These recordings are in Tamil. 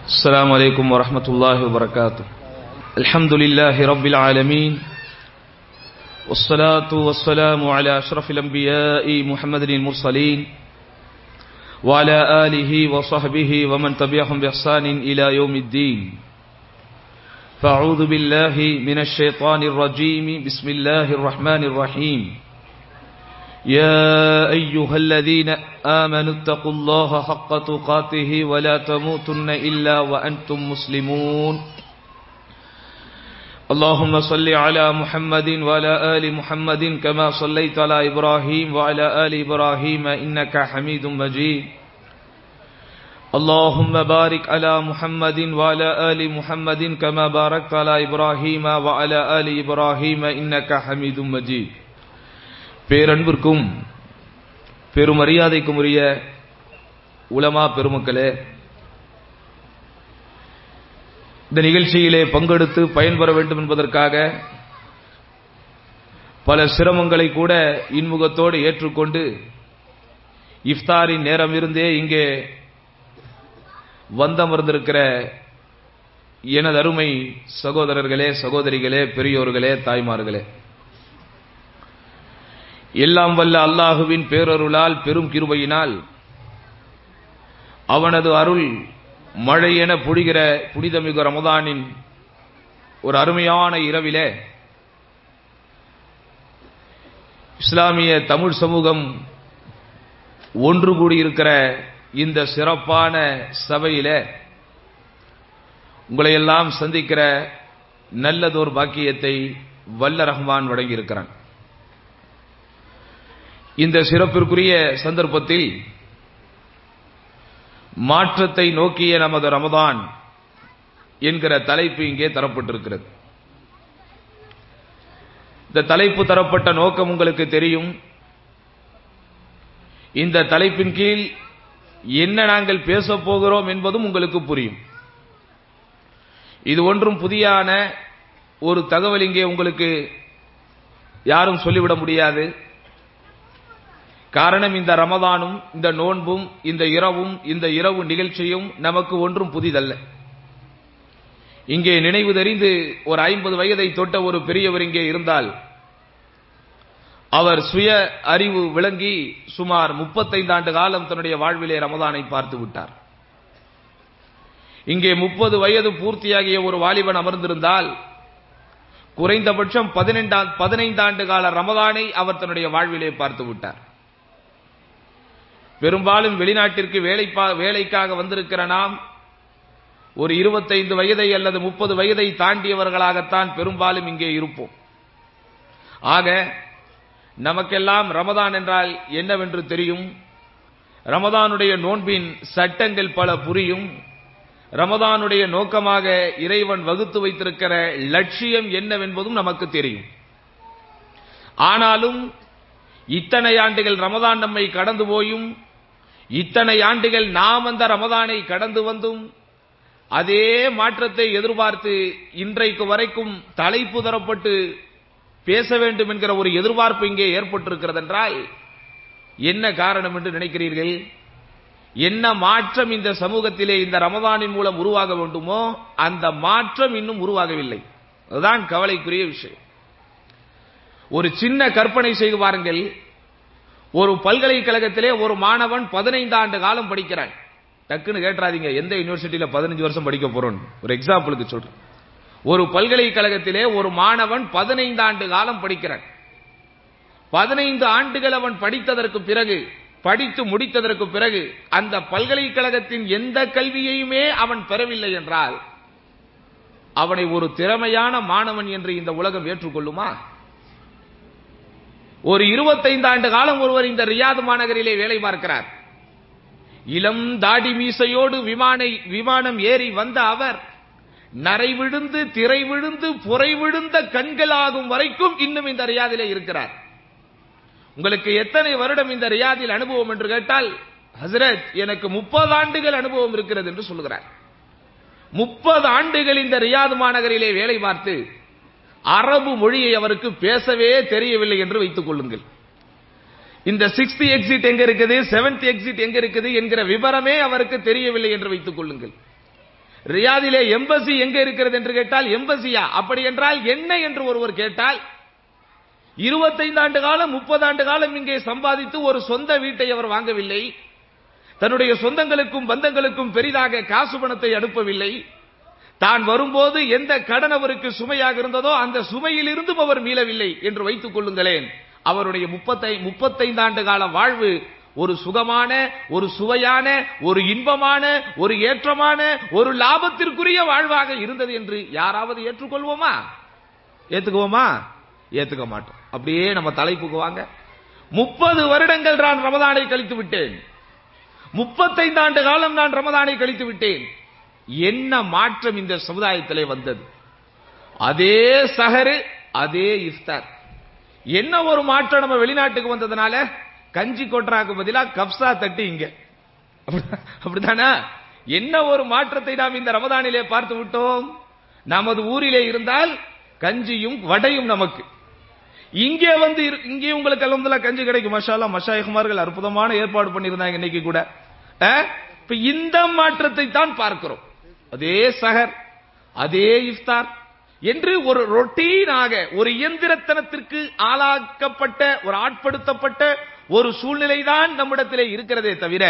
السلام عليكم ورحمة الله وبركاته الحمد لله رب العالمين والصلاة والسلام على أشرف الأنبياء محمد المرسلين وعلى آله وصحبه ومن تبعهم بإحسان إلى يوم الدين فأعوذ بالله من الشيطان الرجيم بسم الله الرحمن الرحيم يا أيها الذين آمنوا اتقوا الله حق تقاته ولا تموتن إلا وأنتم مسلمون اللهم صل على محمد وعلى آل محمد كما صليت على إبراهيم وعلى آل إبراهيم إنك حميد مجيد اللهم بارك على محمد وعلى آل محمد كما باركت على إبراهيم وعلى آل إبراهيم إنك حميد مجيد பேரன்பிற்கும் பெருமரியாதைக்கும் உரிய உலமா பெருமக்களே இந்த நிகழ்ச்சியிலே பங்கெடுத்து பயன்பெற வேண்டும் என்பதற்காக பல சிரமங்களை கூட இன்முகத்தோடு ஏற்றுக்கொண்டு இஃப்தாரின் நேரம் இருந்தே இங்கே வந்தமர்ந்திருக்கிற எனது அருமை சகோதரர்களே சகோதரிகளே பெரியோர்களே தாய்மார்களே எல்லாம் வல்ல அல்லாஹுவின் பேரருளால் பெரும் கிருபையினால் அவனது அருள் மழை என பொழிகிற புனிதமிகு ரமதானின் ஒரு அருமையான இரவிலே இஸ்லாமிய தமிழ் சமூகம் ஒன்று கூடியிருக்கிற இந்த சிறப்பான சபையில உங்களை எல்லாம் சந்திக்கிற நல்லதொரு பாக்கியத்தை வல்ல ரஹ்மான் வழங்கியிருக்கிறான் இந்த சிறப்பிற்குரிய சந்தர்ப்பத்தில் மாற்றத்தை நோக்கிய நமது ரமதான் என்கிற தலைப்பு இங்கே தரப்பட்டிருக்கிறது இந்த தலைப்பு தரப்பட்ட நோக்கம் உங்களுக்கு தெரியும் இந்த தலைப்பின் கீழ் என்ன நாங்கள் பேசப் போகிறோம் என்பதும் உங்களுக்கு புரியும் இது ஒன்றும் புதியான ஒரு தகவல் இங்கே உங்களுக்கு யாரும் சொல்லிவிட முடியாது காரணம் இந்த ரமதானும் இந்த நோன்பும் இந்த இரவும் இந்த இரவு நிகழ்ச்சியும் நமக்கு ஒன்றும் புதிதல்ல இங்கே நினைவு தெரிந்து ஒரு ஐம்பது வயதை தொட்ட ஒரு பெரியவர் இங்கே இருந்தால் அவர் சுய அறிவு விளங்கி சுமார் முப்பத்தைந்து ஆண்டு காலம் தன்னுடைய வாழ்விலே ரமதானை பார்த்து விட்டார் இங்கே முப்பது வயது பூர்த்தியாகிய ஒரு வாலிபன் அமர்ந்திருந்தால் குறைந்தபட்சம் பதினைந்தாம் பதினைந்தாண்டு கால ரமதானை அவர் தன்னுடைய வாழ்விலே பார்த்து விட்டார் பெரும்பாலும் வெளிநாட்டிற்கு வேலை வேலைக்காக வந்திருக்கிற நாம் ஒரு இருபத்தைந்து வயதை அல்லது முப்பது வயதை தாண்டியவர்களாகத்தான் பெரும்பாலும் இங்கே இருப்போம் ஆக நமக்கெல்லாம் ரமதான் என்றால் என்னவென்று தெரியும் ரமதானுடைய நோன்பின் சட்டங்கள் பல புரியும் ரமதானுடைய நோக்கமாக இறைவன் வகுத்து வைத்திருக்கிற லட்சியம் என்னவென்பதும் நமக்கு தெரியும் ஆனாலும் இத்தனை ஆண்டுகள் ரமதான் நம்மை கடந்து போயும் இத்தனை ஆண்டுகள் நாம் அந்த ரமதானை கடந்து வந்தும் அதே மாற்றத்தை எதிர்பார்த்து இன்றைக்கு வரைக்கும் தலைப்பு தரப்பட்டு பேச வேண்டும் என்கிற ஒரு எதிர்பார்ப்பு இங்கே ஏற்பட்டிருக்கிறது என்றால் என்ன காரணம் என்று நினைக்கிறீர்கள் என்ன மாற்றம் இந்த சமூகத்திலே இந்த ரமதானின் மூலம் உருவாக வேண்டுமோ அந்த மாற்றம் இன்னும் உருவாகவில்லை அதுதான் கவலைக்குரிய விஷயம் ஒரு சின்ன கற்பனை செய்து பாருங்கள் ஒரு பல்கலைக்கழகத்திலே ஒரு மாணவன் பதினைந்து ஆண்டு காலம் படிக்கிறான் டக்குன்னு கேட்டுறாதீங்க எந்த யூனிவர்சிட்டியில பதினஞ்சு வருஷம் படிக்க போறோம் ஒரு எக்ஸாம்பிளுக்கு சொல்றேன் ஒரு பல்கலைக்கழகத்திலே ஒரு மாணவன் பதினைந்து ஆண்டு காலம் படிக்கிறான் பதினைந்து ஆண்டுகள் அவன் படித்ததற்கு பிறகு படித்து முடித்ததற்கு பிறகு அந்த பல்கலைக்கழகத்தின் எந்த கல்வியையுமே அவன் பெறவில்லை என்றால் அவனை ஒரு திறமையான மாணவன் என்று இந்த உலகம் ஏற்றுக்கொள்ளுமா ஒரு இருபத்தைந்து ஆண்டு காலம் ஒருவர் இந்த ரியாத் மாநகரிலே வேலை பார்க்கிறார் இளம் தாடி மீசையோடு விமான விமானம் ஏறி வந்த அவர் நரை விழுந்து திரை விழுந்து புரை விழுந்த கண்களாகும் வரைக்கும் இன்னும் இந்த ரியாதிலே இருக்கிறார் உங்களுக்கு எத்தனை வருடம் இந்த ரியாதில் அனுபவம் என்று கேட்டால் ஹசரத் எனக்கு முப்பது ஆண்டுகள் அனுபவம் இருக்கிறது என்று சொல்லுகிறார் முப்பது ஆண்டுகள் இந்த ரியாத் மாநகரிலே வேலை பார்த்து அரபு மொழியை அவருக்கு பேசவே தெரியவில்லை என்று வைத்துக் கொள்ளுங்கள் இந்த சிக்ஸ்த் எக்ஸிட் எங்க இருக்குது செவன்த் எக்ஸிட் எங்க இருக்குது என்கிற விவரமே அவருக்கு தெரியவில்லை என்று வைத்துக் கொள்ளுங்கள் ரியாதிலே எம்பசி எங்க இருக்கிறது என்று கேட்டால் எம்பசியா அப்படி என்றால் என்ன என்று ஒருவர் கேட்டால் இருபத்தைந்து ஆண்டு காலம் முப்பது ஆண்டு காலம் இங்கே சம்பாதித்து ஒரு சொந்த வீட்டை அவர் வாங்கவில்லை தன்னுடைய சொந்தங்களுக்கும் பந்தங்களுக்கும் பெரிதாக காசு பணத்தை அனுப்பவில்லை தான் வரும்போது எந்த கடன் அவருக்கு சுமையாக இருந்ததோ அந்த சுமையில் இருந்தும் அவர் மீளவில்லை என்று வைத்துக் கொள்ளுங்களேன் அவருடைய முப்பத்தை முப்பத்தைந்து ஆண்டு கால வாழ்வு ஒரு சுகமான ஒரு சுவையான ஒரு இன்பமான ஒரு ஏற்றமான ஒரு லாபத்திற்குரிய வாழ்வாக இருந்தது என்று யாராவது ஏற்றுக்கொள்வோமா ஏத்துக்குவோமா ஏத்துக்க மாட்டோம் அப்படியே நம்ம தலைப்புக்கு வாங்க முப்பது வருடங்கள் நான் ரமதானை கழித்து விட்டேன் முப்பத்தைந்து ஆண்டு காலம் நான் ரமதானை கழித்து விட்டேன் என்ன மாற்றம் இந்த சமுதாயத்திலே வந்தது அதே சஹரு அதே இஃப்தார் என்ன ஒரு மாற்றம் நம்ம வெளிநாட்டுக்கு வந்ததுனால கஞ்சி கொட்டுறாக்கு பதிலா கப்சா தட்டி இங்க அப்படிதான்- அப்படிதானே என்ன ஒரு மாற்றத்தை நாம் இந்த ரமதானிலே பார்த்து விட்டோம் நமது ஊரிலே இருந்தால் கஞ்சியும் வடையும் நமக்கு இங்கே வந்து இரு- இங்கே உங்களுக்கு அலமதுல்லா கஞ்சி கிடைக்கும் மஷாலா மஷாயகுமார்கள் அற்புதமான ஏற்பாடு பண்ணியிருந்தாங்க இன்னைக்கு கூட அஹ்? இப்ப இந்த மாற்றத்தை தான் பார்க்கிறோம் அதே சஹர் அதே இஃப்தார் என்று ஒரு ரொட்டீனாக ஒரு இயந்திரத்தனத்திற்கு ஆளாக்கப்பட்ட ஒரு ஆட்படுத்தப்பட்ட ஒரு சூழ்நிலை தான் நம்மிடத்திலே இருக்கிறதே தவிர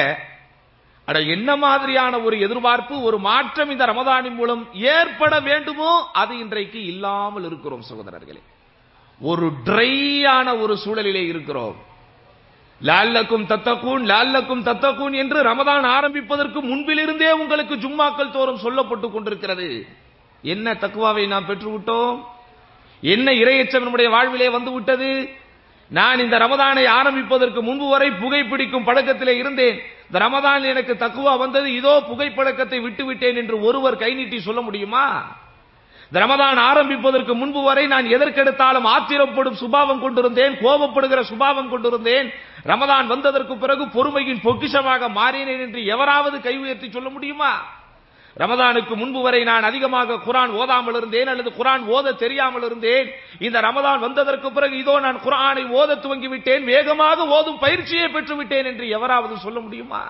அட என்ன மாதிரியான ஒரு எதிர்பார்ப்பு ஒரு மாற்றம் இந்த ரமதானின் மூலம் ஏற்பட வேண்டுமோ அது இன்றைக்கு இல்லாமல் இருக்கிறோம் சகோதரர்களே ஒரு ட்ரையான ஒரு சூழலிலே இருக்கிறோம் லால்லக்கும் தத்தக்கூன் லால்லக்கும் தத்தக்கூன் என்று ரமதான் ஆரம்பிப்பதற்கு முன்பிலிருந்தே உங்களுக்கு ஜும்மாக்கள் தோறும் சொல்லப்பட்டு கொண்டிருக்கிறது என்ன தக்குவாவை நாம் பெற்றுவிட்டோம் என்ன இரையச்சம் நம்முடைய வாழ்விலே வந்து விட்டது நான் இந்த ரமதானை ஆரம்பிப்பதற்கு முன்பு வரை புகைப்பிடிக்கும் பழக்கத்திலே இருந்தேன் இந்த ரமதான் எனக்கு தக்குவா வந்தது இதோ புகைப்பழக்கத்தை விட்டு விட்டேன் என்று ஒருவர் கை நீட்டி சொல்ல முடியுமா இந்த ரமதான் ஆரம்பிப்பதற்கு முன்பு வரை நான் எதற்கெடுத்தாலும் ஆத்திரப்படும் சுபாவம் கொண்டிருந்தேன் கோபப்படுகிற சுபாவம் கொண்டிருந்தேன் ரமதான் வந்ததற்கு பிறகு பொறுமையின் பொக்கிஷமாக மாறினேன் என்று எவராவது கை உயர்த்தி சொல்ல முடியுமா ரமதானுக்கு முன்பு வரை நான் அதிகமாக குரான் ஓதாமல் இருந்தேன் அல்லது குரான் ஓத தெரியாமல் இருந்தேன் இந்த ரமதான் வந்ததற்கு பிறகு இதோ நான் குரானை ஓத துவங்கி விட்டேன் வேகமாக ஓதும் பயிற்சியை பெற்று விட்டேன் என்று எவராவது சொல்ல முடியுமா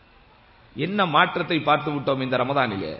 என்ன மாற்றத்தை பார்த்து விட்டோம் இந்த ரமதானிலே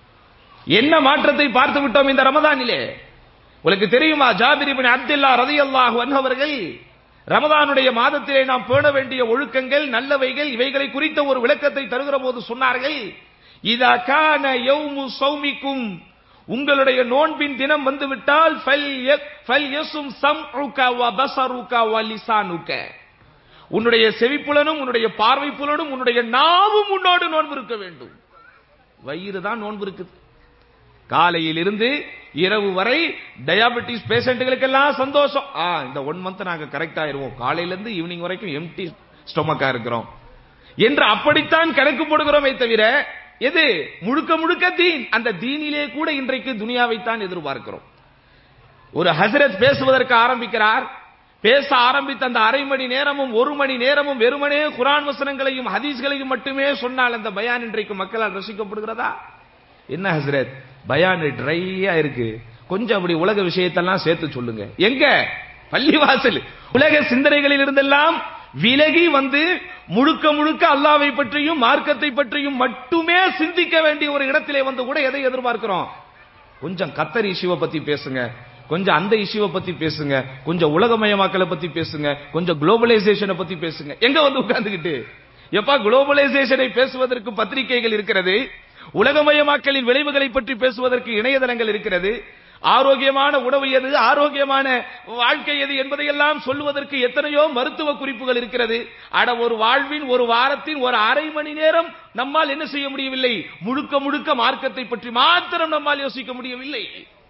என்ன மாற்றத்தை பார்த்து விட்டோம் இந்த ரமதானிலே உங்களுக்கு தெரியுமா ஜாபிர் இப்னு அப்துல்லா ரலியல்லாஹு அன்ஹு அவர்கள் ரமதானுடைய மாதத்திலே நாம் பேண வேண்டிய ஒழுக்கங்கள் நல்லவைகள் இவைகளை குறித்த ஒரு விளக்கத்தை தருகிற போது சொன்னார்கள் இதா கான யௌமு சௌமிக்கும் உங்களுடைய நோன்பின் தினம் வந்துவிட்டால் ஃபல் ய- ஃபல் யசும் சம்உக வ பஸருக வ லிசானுக உன்னுடைய செவிப்புலனும் உன்னுடைய பார்வை புலனும் உன்னுடைய நாவும் உன்னோடு நோன்பு இருக்க வேண்டும் வயிறு தான் நோன்பு இருக்குது காலையில் இருந்து இரவு வரை டயாபெட்டிஸ் பேஷண்ட்டுகளுக்கெல்லாம் சந்தோஷம் ஆ இந்த ஒன் மந்த் நாங்க கரெக்ட் ஆயிருவோம் காலையில இருந்து ஈவினிங் வரைக்கும் எம்டி ஸ்டொமக்கா இருக்கிறோம் என்று அப்படித்தான் கணக்கு போடுகிறோமே தவிர எது முழுக்க முழுக்க தீன் அந்த தீனிலே கூட இன்றைக்கு துனியாவைத்தான் எதிர்பார்க்கிறோம் ஒரு ஹசரத் பேசுவதற்கு ஆரம்பிக்கிறார் பேச ஆரம்பித்த அந்த அரை மணி நேரமும் ஒரு மணி நேரமும் வெறுமனே குரான் வசனங்களையும் ஹதீஸ்களையும் மட்டுமே சொன்னால் அந்த பயான் இன்றைக்கு மக்களால் ரசிக்கப்படுகிறதா என்ன ஹசரத் பயான் ட்ரையா இருக்கு கொஞ்சம் அப்படி உலக விஷயத்தெல்லாம் சேர்த்து சொல்லுங்க எங்க பள்ளிவாசல் உலக சிந்தனைகளில் இருந்தெல்லாம் விலகி வந்து முழுக்க முழுக்க அல்லாவை பற்றியும் மார்க்கத்தை பற்றியும் மட்டுமே சிந்திக்க வேண்டிய ஒரு இடத்திலே வந்து கூட எதை எதிர்பார்க்கிறோம் கொஞ்சம் கத்தர் இஷ்யூவை பத்தி பேசுங்க கொஞ்சம் அந்த இஷ்யூவை பத்தி பேசுங்க கொஞ்சம் உலகமயமாக்கலை பத்தி பேசுங்க கொஞ்சம் குளோபலைசேஷனை பத்தி பேசுங்க எங்க வந்து உட்கார்ந்துகிட்டு எப்பா குளோபலைசேஷனை பேசுவதற்கு பத்திரிகைகள் இருக்கிறது உலகமயமாக்கலின் விளைவுகளை பற்றி பேசுவதற்கு இணையதளங்கள் இருக்கிறது ஆரோக்கியமான உணவு எது ஆரோக்கியமான வாழ்க்கை எது என்பதையெல்லாம் சொல்லுவதற்கு எத்தனையோ மருத்துவ குறிப்புகள் இருக்கிறது அட ஒரு வாழ்வின் ஒரு வாரத்தின் ஒரு அரை மணி நேரம் நம்மால் என்ன செய்ய முடியவில்லை முழுக்க முழுக்க மார்க்கத்தை பற்றி மாத்திரம் நம்மால் யோசிக்க முடியவில்லை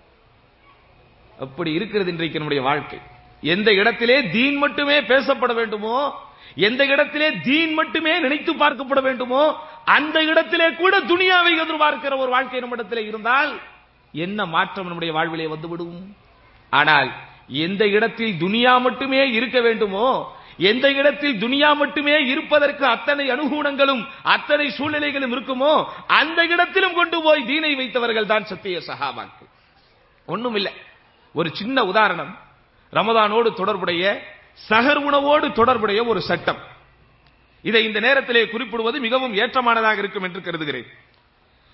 அப்படி இருக்கிறது இன்றைக்கு நம்முடைய வாழ்க்கை எந்த இடத்திலே தீன் மட்டுமே பேசப்பட வேண்டுமோ எந்த இடத்திலே தீன் மட்டுமே நினைத்து பார்க்கப்பட வேண்டுமோ அந்த இடத்திலே கூட துனியாவை எதிர்பார்க்கிற ஒரு வாழ்க்கை நம்மிடத்திலே இருந்தால் என்ன மாற்றம் நம்முடைய வாழ்விலே வந்துவிடும் ஆனால் எந்த இடத்தில் துனியா மட்டுமே இருக்க வேண்டுமோ எந்த இடத்தில் துனியா மட்டுமே இருப்பதற்கு அத்தனை அனுகூலங்களும் அத்தனை சூழ்நிலைகளும் இருக்குமோ அந்த இடத்திலும் கொண்டு போய் தீனை வைத்தவர்கள் தான் சத்திய சகாபாக்கள் ஒண்ணும் இல்லை ஒரு சின்ன உதாரணம் ரமதானோடு தொடர்புடைய சகர் உணவோடு தொடர்புடைய ஒரு சட்டம் இதை இந்த நேரத்திலே குறிப்பிடுவது மிகவும் ஏற்றமானதாக இருக்கும் என்று கருதுகிறேன்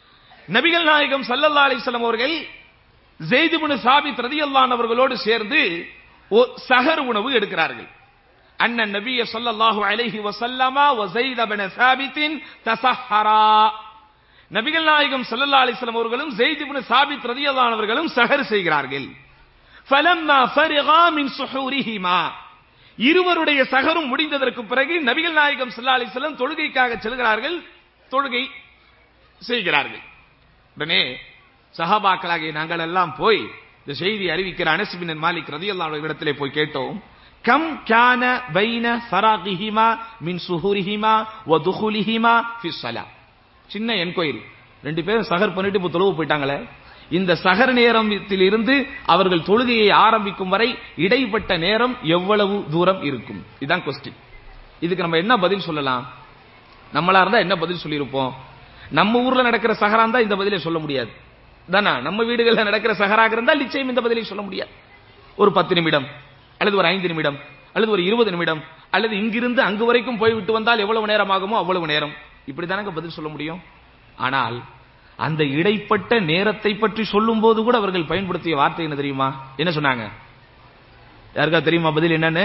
நபிகள் நாயகம் சல்லல்லா அலிஸ்லாம் அவர்கள் ஜெய்திபுனு சாபித் ரதியல்லான் அவர்களோடு சேர்ந்து ஒ- சஹர் உணவு எடுக்கிறார்கள் அண்ணன் நபிய ஸல்லல்லாஹு அலைஹி வஸல்லமா வ ஸைத் இப்னு சாபித்தின் தஸஹரா நபிகள் நாயகம் ஸல்லல்லாஹு அலைஹி வஸல்லம் அவர்களும் ஸைத் இப்னு சாபித் ரலியல்லாஹு அவர்களும் சஹர் செய்கிறார்கள் ஃபலம்மா ஃபரிகா மின் சுஹூரிஹிமா இருவருடைய சஹரும் முடிந்ததற்கு பிறகு நபிகள் நாயகம் ஸல்லல்லாஹு அலைஹி வஸல்லம் தொழுகைக்காக செல்கிறார்கள் தொழுகை செய்கிறார்கள் உடனே சஹாபாக்களாகிய நாங்கள் எல்லாம் போய் இந்த செய்தி அறிவிக்கிற அனஸ் பின் மாலிக் ரதியல்லாஹு அன்ஹு இடத்திலே போய் கேட்டோம் கம் கான பைன ஃபராகிஹிமா மின் சுஹூரிஹிமா வ துஹுலிஹிமா ஃபி ஸலா சின்ன என்கொயரி ரெண்டு பேரும் சஹர் பண்ணிட்டு இப்போ தொழுவு போயிட்டாங்களே இந்த சஹர் நேரத்தில் இருந்து அவர்கள் தொழுகையை ஆரம்பிக்கும் வரை இடைப்பட்ட நேரம் எவ்வளவு தூரம் இருக்கும் இதுதான் கொஸ்டின் இதுக்கு நம்ம என்ன பதில் சொல்லலாம் நம்மளா இருந்தா என்ன பதில் சொல்லியிருப்போம் நம்ம ஊர்ல நடக்கிற சஹரா இருந்தா இந்த பதிலை சொல்ல முடியாது தானா நம்ம வீடுகள்ல நடக்கிற சஹராக இருந்தால் நிச்சயம் இந்த பதிலை சொல்ல முடியாது ஒரு பத்து நிமிடம் அல்லது ஒரு ஐந்து நிமிடம் அல்லது ஒரு இருபது நிமிடம் அல்லது இங்கிருந்து அங்கு வரைக்கும் போய்விட்டு வந்தால் எவ்வளவு நேரம் ஆகுமோ அவ்வளவு நேரம் இப்படிதானங்க பதில் சொல்ல முடியும் ஆனால் அந்த இடைப்பட்ட நேரத்தை பற்றி சொல்லும் போது கூட அவர்கள் பயன்படுத்திய வார்த்தை என்ன தெரியுமா என்ன சொன்னாங்க யாருக்கா தெரியுமா பதில் என்னன்னு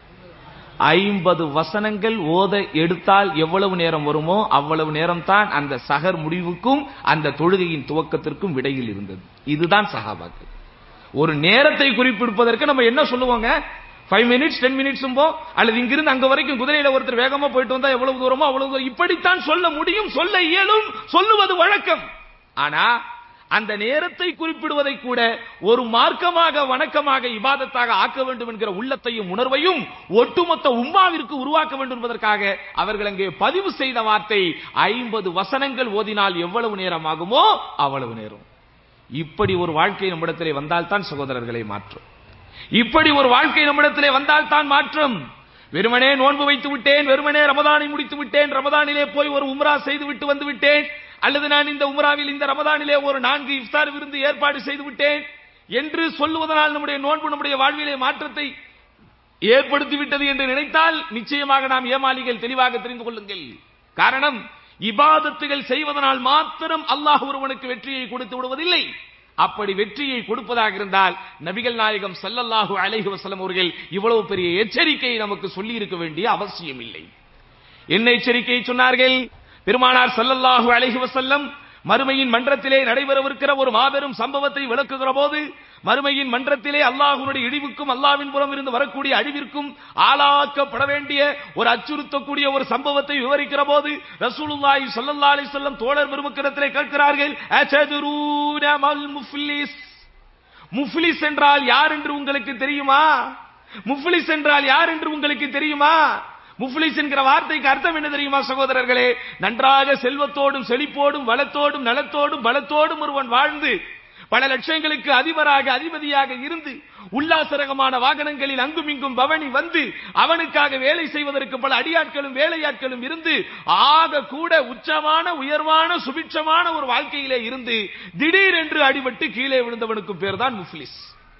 ஐம்பது வசனங்கள் ஓத எடுத்தால் எவ்வளவு நேரம் வருமோ அவ்வளவு நேரம் தான் அந்த சகர் முடிவுக்கும் அந்த தொழுகையின் துவக்கத்திற்கும் விடையில் இருந்தது இதுதான் சஹாபாக்கள் ஒரு நேரத்தை குறிப்பிடுப்பதற்கு நம்ம என்ன சொல்லுவோங்க ஃபைவ் மினிட்ஸ் டென் மினிட்ஸ் போ அல்லது இங்கிருந்து அங்க வரைக்கும் குதிரையில ஒருத்தர் வேகமா போயிட்டு வந்தா எவ்வளவு தூரமோ அவ்வளவு தூரம் இப்படித்தான் சொல்ல முடியும் சொல்ல இயலும் சொல்லுவது வழக்கம் ஆனா அந்த நேரத்தை குறிப்பிடுவதை கூட ஒரு மார்க்கமாக வணக்கமாக இபாதத்தாக ஆக்க வேண்டும் என்கிற உள்ளத்தையும் உணர்வையும் ஒட்டுமொத்த உம்மாவிற்கு உருவாக்க வேண்டும் என்பதற்காக அவர்கள் அங்கே பதிவு செய்த வார்த்தை ஐம்பது வசனங்கள் ஓதினால் எவ்வளவு நேரம் ஆகுமோ அவ்வளவு நேரம் இப்படி ஒரு வாழ்க்கை நம்மிடத்திலே வந்தால் தான் சகோதரர்களை மாற்றும் இப்படி ஒரு வாழ்க்கை நம்மிடத்திலே வந்தால் தான் மாற்றும் வெறுமனே நோன்பு வைத்து விட்டேன் வெறுமனே ரமதானை முடித்து விட்டேன் ரமதானிலே போய் ஒரு உம்ரா செய்து விட்டு வந்து விட்டேன் அல்லது நான் இந்த உம்ராவில் இந்த ரமதானிலே ஒரு நான்கு இஃப்தார் விருந்து ஏற்பாடு செய்து விட்டேன் என்று சொல்லுவதனால் நம்முடைய நோன்பு நம்முடைய வாழ்விலே மாற்றத்தை ஏற்படுத்தி விட்டது என்று நினைத்தால் நிச்சயமாக நாம் ஏமாளிகள் தெளிவாக தெரிந்து கொள்ளுங்கள் காரணம் இபாதத்துகள் செய்வதனால் மாத்திரம் அல்லாஹ் ஒருவனுக்கு வெற்றியை கொடுத்து விடுவதில்லை அப்படி வெற்றியை கொடுப்பதாக இருந்தால் நபிகள் நாயகம் ஸல்லல்லாஹு அலைஹி வஸல்லம் அவர்கள் இவ்வளவு பெரிய எச்சரிக்கையை நமக்கு சொல்லி இருக்க வேண்டிய அவசியம் இல்லை என்ன எச்சரிக்கையை சொன்னார்கள் பெருமானார் ஸல்லல்லாஹு அலைஹி வஸல்லம் மறுமையின் மன்றத்திலே நடைபெறவிருக்கிற ஒரு மாபெரும் சம்பவத்தை விளக்குகிற போது மறுமையின் மன்றத்திலே அல்லாஹ்வுடைய இழிவுக்கும் அல்லாஹ்வின் புறம் இருந்து வரக்கூடிய அழிவிற்கும் ஆளாக்கப்பட வேண்டிய ஒரு அச்சுறுத்தக்கூடிய ஒரு சம்பவத்தை விவரிக்கிற போது ரசூலுல்லாஹி ஸல்லல்லாஹு அலைஹி வஸல்லம் தோழர் பெருமக்கிடத்திலே கேட்கிறார்கள் அச்சதுரூன மல் முஃப்லிஸ் முஃப்லிஸ் என்றால் யார் என்று உங்களுக்கு தெரியுமா முஃப்லிஸ் என்றால் யார் என்று உங்களுக்கு தெரியுமா முஃப்லிஸ் என்கிற வார்த்தைக்கு அர்த்தம் என்ன தெரியுமா சகோதரர்களே நன்றாக செல்வத்தோடும் செழிப்போடும் வளத்தோடும் நலத்தோடும் பலத்தோடும் ஒருவன் வாழ்ந்து பல லட்சங்களுக்கு அதிபராக அதிபதியாக இருந்து உல்லாசரகமான வாகனங்களில் அங்கும் இங்கும் பவனி வந்து அவனுக்காக வேலை செய்வதற்கு பல அடியாட்களும் வேலையாட்களும் இருந்து ஆக கூட உச்சமான உயர்வான சுபிட்சமான ஒரு வாழ்க்கையிலே இருந்து திடீரென்று அடிபட்டு கீழே விழுந்தவனுக்கு பேர் தான் முஃப்லிஸ்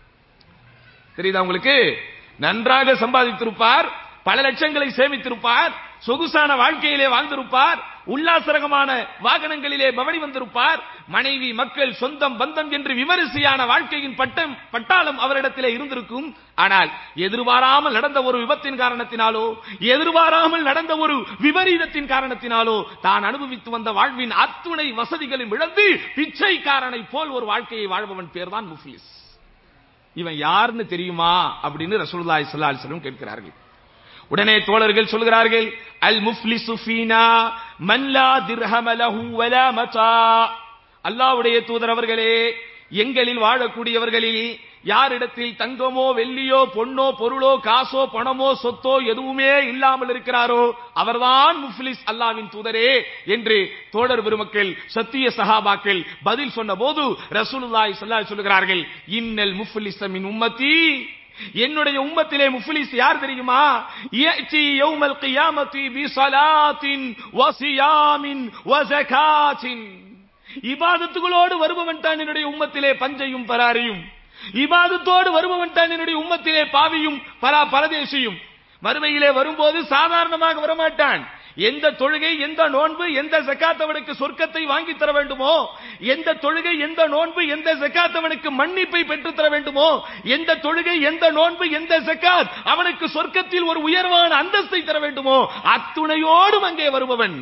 தெரியுதா உங்களுக்கு நன்றாக சம்பாதித்திருப்பார் பல லட்சங்களை சேமித்திருப்பார் சொகுசான வாழ்க்கையிலே வாழ்ந்திருப்பார் உல்லாசரகமான வாகனங்களிலே பவனி வந்திருப்பார் மனைவி மக்கள் சொந்தம் பந்தம் என்று விமரிசையான வாழ்க்கையின் பட்டம் பட்டாளம் அவரிடத்திலே இருந்திருக்கும் ஆனால் எதிர்பாராமல் நடந்த ஒரு விபத்தின் காரணத்தினாலோ எதிர்பாராமல் நடந்த ஒரு விபரீதத்தின் காரணத்தினாலோ தான் அனுபவித்து வந்த வாழ்வின் அத்துணை வசதிகளும் இழந்து பிச்சைக்காரனை போல் ஒரு வாழ்க்கையை வாழ்பவன் பேர்தான் முஃப்லிஸ் இவன் யாருன்னு தெரியுமா அப்படின்னு ரசூலுல்லாஹி ஸல்லல்லாஹு அலைஹி வஸல்லம் கேட்கிறார்கள் உடனே தோழர்கள் சொல்கிறார்கள் அல் முஃப்லிசு ஃபீனா மன் லா திர்ஹம லஹு வலா மதா அல்லாஹ்வுடைய தூதர் அவர்களே எங்களில் வாழக்கூடியவர்களில் யாரிடத்தில் தங்கமோ வெள்ளியோ பொன்னோ பொருளோ காசோ பணமோ சொத்தோ எதுவுமே இல்லாமல் இருக்கிறாரோ அவர்தான் முஃப்லிஸ் அல்லாவின் தூதரே என்று தோழர் பெருமக்கள் சத்திய சஹாபாக்கள் பதில் சொன்ன போது ரசூலுல்லாஹி ஸல்லல்லாஹு அலைஹி சொல்கிறார்கள் இன்னல் முஃப்லிஸ மின் உம்மத்தி என்னுடைய உம்மத்திலே முஃப்லிஸ் யார் தெரியுமா யஅதி யௌமல் கியாமத்தி பி ஸலாத்தின் வ சியாமின் வ ஜகாத்தின் இபாதத்துகளோடு வருபவன் தான் என்னுடைய உம்மத்திலே பஞ்சையும் பராரியும் இபாதத்தோடு வருபவன் தான் என்னுடைய உம்மத்திலே பாவியும் பரா பரதேசியும் மறுமையிலே வரும்போது சாதாரணமாக வரமாட்டான் எந்த தொழுகை எந்த நோன்பு எந்த ஜக்காத் அவனுக்கு சொர்க்கத்தை வாங்கி தர வேண்டுமோ எந்த தொழுகை எந்த நோன்பு எந்த ஜக்காத் அவனுக்கு மன்னிப்பை பெற்று தர வேண்டுமோ எந்த தொழுகை எந்த நோன்பு எந்த ஜக்காத் அவனுக்கு சொர்க்கத்தில் ஒரு உயர்வான அந்தஸ்தை தர வேண்டுமோ அத்துணையோடும் அங்கே வருபவன்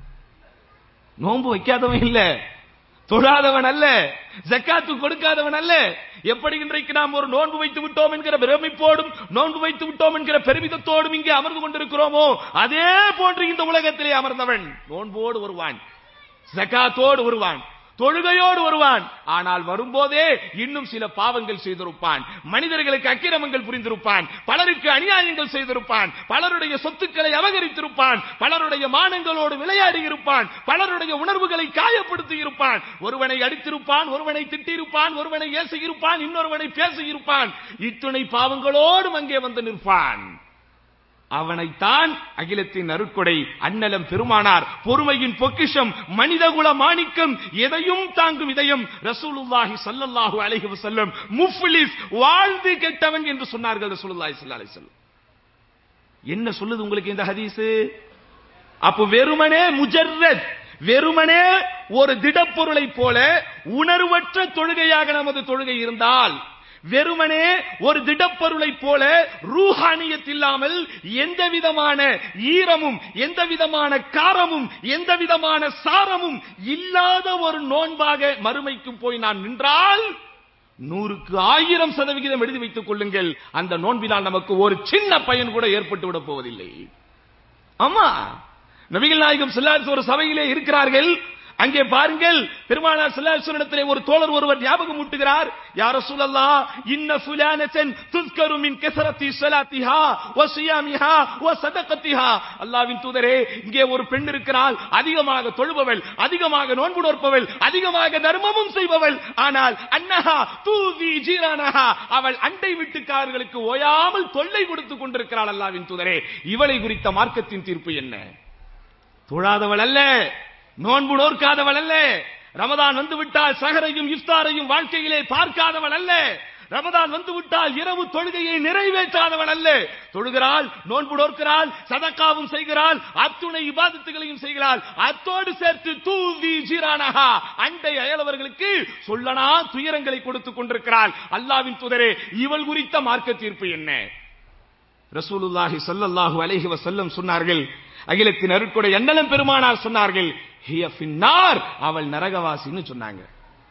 நோன்பு வைக்காதவன் இல்ல தொழாதவன் அல்ல ஜக்காத்து கொடுக்காதவன் அல்ல எப்படி இன்றைக்கு நாம் ஒரு நோன்பு வைத்து விட்டோம் என்கிற பிரமிப்போடும் நோன்பு வைத்து விட்டோம் என்கிற பெருமிதத்தோடும் இங்கே அமர்ந்து கொண்டிருக்கிறோமோ அதே போன்று இந்த உலகத்திலே அமர்ந்தவன் நோன்போடு வருவான் ஜக்காத்தோடு வருவான் தொழுகையோடு வருவான் ஆனால் வரும்போதே இன்னும் சில பாவங்கள் செய்திருப்பான் மனிதர்களுக்கு அக்கிரமங்கள் புரிந்திருப்பான் பலருக்கு அநியாயங்கள் செய்திருப்பான் பலருடைய சொத்துக்களை அபகரித்திருப்பான் பலருடைய மானங்களோடு விளையாடி இருப்பான் பலருடைய உணர்வுகளை காயப்படுத்தி இருப்பான் ஒருவனை அடித்திருப்பான் ஒருவனை திட்டியிருப்பான் ஒருவனை ஏசியிருப்பான் இன்னொருவனை பேசியிருப்பான் இத்துணை பாவங்களோடும் அங்கே வந்து நிற்பான் அவனைத்தான் அகிலத்தின் அருட்கொடை அன்னலம் பெருமானார் பொறுமையின் பொக்கிஷம் மனிதகுல மாணிக்கம் எதையும் தாங்கும் இதயம் ரசூலுல்லாஹி ஸல்லல்லாஹு அலைஹி வஸல்லம் முஃப்லிஸ் வாழ்ந்து கெட்டவன் என்று சொன்னார்கள் ரசூலுல்லாஹி ஸல்லல்லாஹு அலைஹி வஸல்லம் என்ன சொல்லுது உங்களுக்கு இந்த ஹதீஸ் அப்ப வெறுமனே முஜர்ரத் வெறுமனே ஒரு திடப்பொருளை போல உணர்வற்ற தொழுகையாக நமது தொழுகை இருந்தால் வெறுமனே ஒரு திடப்பொருளை போல ரூஹானியத் இல்லாமல் எந்த விதமான ஈரமும் எந்த விதமான காரமும் எந்த விதமான சாரமும் இல்லாத ஒரு நோன்பாக மறுமைக்கும் போய் நான் நின்றால் நூறுக்கு ஆயிரம் சதவிகிதம் எழுதி வைத்துக் கொள்ளுங்கள் அந்த நோன்பினால் நமக்கு ஒரு சின்ன பயன் கூட ஏற்பட்டு விட போவதில்லை ஆமா நபிகள் நாயகம் செல்லாத ஒரு சபையிலே இருக்கிறார்கள் அங்கே பாருங்கள் பெருமானார் செல்லாசுரத்திலே ஒரு தோழர் ஒருவர் ஞாபகம் ஊட்டுகிறார் யார சூழல்லா இன்ன ஃபுலானத்தன் துஸ்கரு மின் கசரத்தி ஸலாத்திஹா வ ஸியாமிஹா வ ஸதகத்திஹா அல்லாஹ்வின் தூதரே இங்கே ஒரு பெண் இருக்கிறாள் அதிகமாக தொழுபவள் அதிகமாக நோன்பு நோற்பவள் அதிகமாக தர்மமும் செய்பவள் ஆனால் அன்னஹா தூதி ஜீரானஹா அவள் அண்டை வீட்டுக்காரர்களுக்கு ஓயாமல் தொல்லை கொடுத்து கொண்டிருக்கிறாள் அல்லாஹ்வின் தூதரே இவளை குறித்த மார்க்கத்தின் தீர்ப்பு என்ன தொழாதவள் அல்ல நோன்பு நோற்காதவள் அல்ல ரமதான் வந்து விட்டால் சகரையும் இஃப்தாரையும் வாழ்க்கையிலே பார்க்காதவள் அல்ல ரமதான் வந்து விட்டால் இரவு தொழுகையை நிறைவேற்றாதவள் அல்ல தொழுகிறாள் நோன்பு நோக்கிறாள் சதக்காவும் செய்கிறாள் அத்துணை இபாதத்துகளையும் செய்கிறாள் அத்தோடு சேர்த்து தூவி ஜீரானஹா அண்டை அயலவர்களுக்கு சொல்லனா துயரங்களை கொடுத்துக் கொண்டிருக்கிறாள் அல்லாவின் துதரே இவள் குறித்த மார்க்க தீர்ப்பு என்ன ரசூலுல்லாஹி ஸல்லல்லாஹு அலைஹி வஸல்லம் சொன்னார்கள் அகிலத்தின் அருட்கொடை எண்ணலம் பெருமானார் சொன்னார்கள் ஹிய ஃபின்னார் அவள் நரகவாசின்னு சொன்னாங்க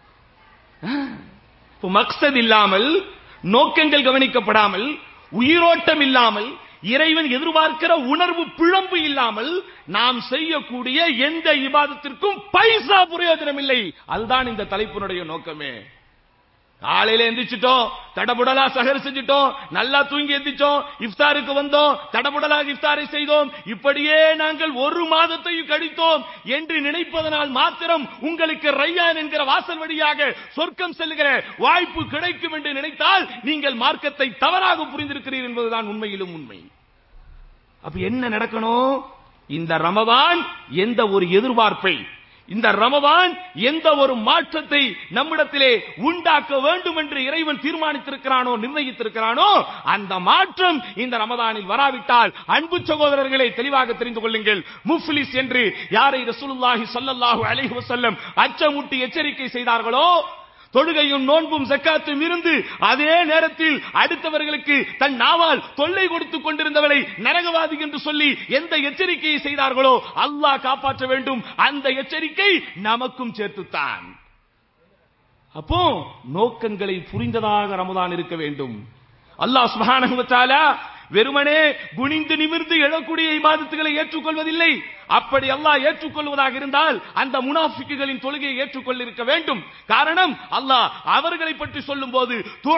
இப்போ மக்சத் இல்லாமல் நோக்கங்கள் கவனிக்கப்படாமல் உயிரோட்டம் இல்லாமல் இறைவன் எதிர்பார்க்கிற உணர்வு பிழம்பு இல்லாமல் நாம் செய்யக்கூடிய எந்த இபாதத்திற்கும் பைசா பிரயோஜனம் இல்லை அதுதான் இந்த தலைப்பினுடைய நோக்கமே காலையில எந்திரிச்சிட்டோம் தடபுடலா சகர் செஞ்சிட்டோம் நல்லா தூங்கி எந்திரிச்சோம் இஃப்தாருக்கு வந்தோம் தடபுடலாக இஃப்தாரை செய்தோம் இப்படியே நாங்கள் ஒரு மாதத்தையும் கழித்தோம் என்று நினைப்பதனால் மாத்திரம் உங்களுக்கு ரையான் என்கிற வாசல் வழியாக சொர்க்கம் செல்லுகிற வாய்ப்பு கிடைக்கும் என்று நினைத்தால் நீங்கள் மார்க்கத்தை தவறாக புரிந்திருக்கிறீர்கள் என்பதுதான் உண்மையிலும் உண்மை அப்ப என்ன நடக்கணும் இந்த ரமதான் எந்த ஒரு எதிர்பார்ப்பை இந்த ரமதான் எந்த ஒரு மாற்றத்தை நம்மிடத்திலே உண்டாக்க வேண்டும் என்று இறைவன் தீர்மானித்திருக்கிறானோ நிர்ணயித்திருக்கிறானோ அந்த மாற்றம் இந்த ரமதானில் வராவிட்டால் அன்பு சகோதரர்களை தெளிவாக தெரிந்து கொள்ளுங்கள் முஃப்லிஸ் என்று யாரை ரசூலுல்லாஹி ஸல்லல்லாஹு அலைஹி வஸல்லம் அச்சமூட்டி எச்சரிக்கை செய்தார்களோ தொழுகையும் நோன்பும் ஜக்காத்தும் இருந்து அதே நேரத்தில் அடுத்தவர்களுக்கு தன் நாவால் தொல்லை கொடுத்துக் கொண்டிருந்தவளை நரகவாதி என்று சொல்லி எந்த எச்சரிக்கையை செய்தார்களோ அல்லாஹ் காப்பாற்ற வேண்டும் அந்த எச்சரிக்கை நமக்கும் சேர்த்துத்தான் அப்போ நோக்கங்களை புரிந்ததாக ரமதான் இருக்க வேண்டும் அல்லாஹ் சுப்ஹானஹு வ தஆலா வெறுமனே குனிந்து நிமிர்ந்து எழக்கூடிய இபாதத்துகளை ஏற்றுக்கொள்வதில்லை அப்படி அல்லாஹ் ஏற்றுக்கொள்வதாக இருந்தால் அந்த முனாஃபிக்குகளின் தொழுகையை ஏற்றுக்கொள்ள இருக்க வேண்டும் காரணம் அல்லாஹ் அவர்களை பற்றி சொல்லும் போது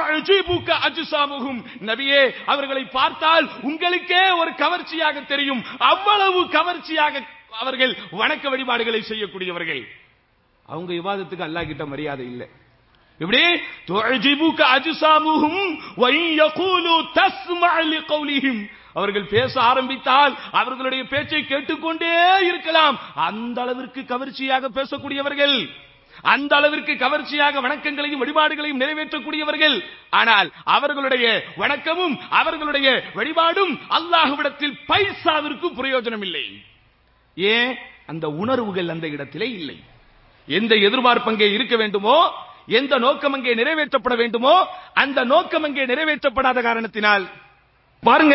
அஜுசாமுகும் நபியே அவர்களை பார்த்தால் உங்களுக்கே ஒரு கவர்ச்சியாக தெரியும் அவ்வளவு கவர்ச்சியாக அவர்கள் வணக்க வழிபாடுகளை செய்யக்கூடியவர்கள் அவங்க விவாதத்துக்கு அல்லாஹ் கிட்ட மரியாதை இல்லை இப்படி துஅஜிபுக அஜ்சாமுஹும் வ இன் யகூலு தஸ்மஅ லிகௌலிஹிம் அவர்கள் பேச ஆரம்பித்தால் அவர்களுடைய பேச்சை கேட்டுக்கொண்டே இருக்கலாம் அந்த அளவிற்கு கவர்ச்சியாக பேசக்கூடியவர்கள் அந்த அளவிற்கு கவர்ச்சியாக வணக்கங்களையும் வழிபாடுகளையும் நிறைவேற்றக்கூடியவர்கள் ஆனால் அவர்களுடைய வணக்கமும் அவர்களுடைய வழிபாடும் அல்லாஹ்விடத்தில் பைசாவிற்கு பிரயோஜனம் இல்லை ஏன் அந்த உணர்வுகள் அந்த இடத்திலே இல்லை எந்த எதிர்பார்ப்பு அங்கே இருக்க வேண்டுமோ எந்த நோக்கம் அங்கே நிறைவேற்றப்பட வேண்டுமோ அந்த நோக்கம் அங்கே நிறைவேற்றப்படாத காரணத்தினால் பாருங்க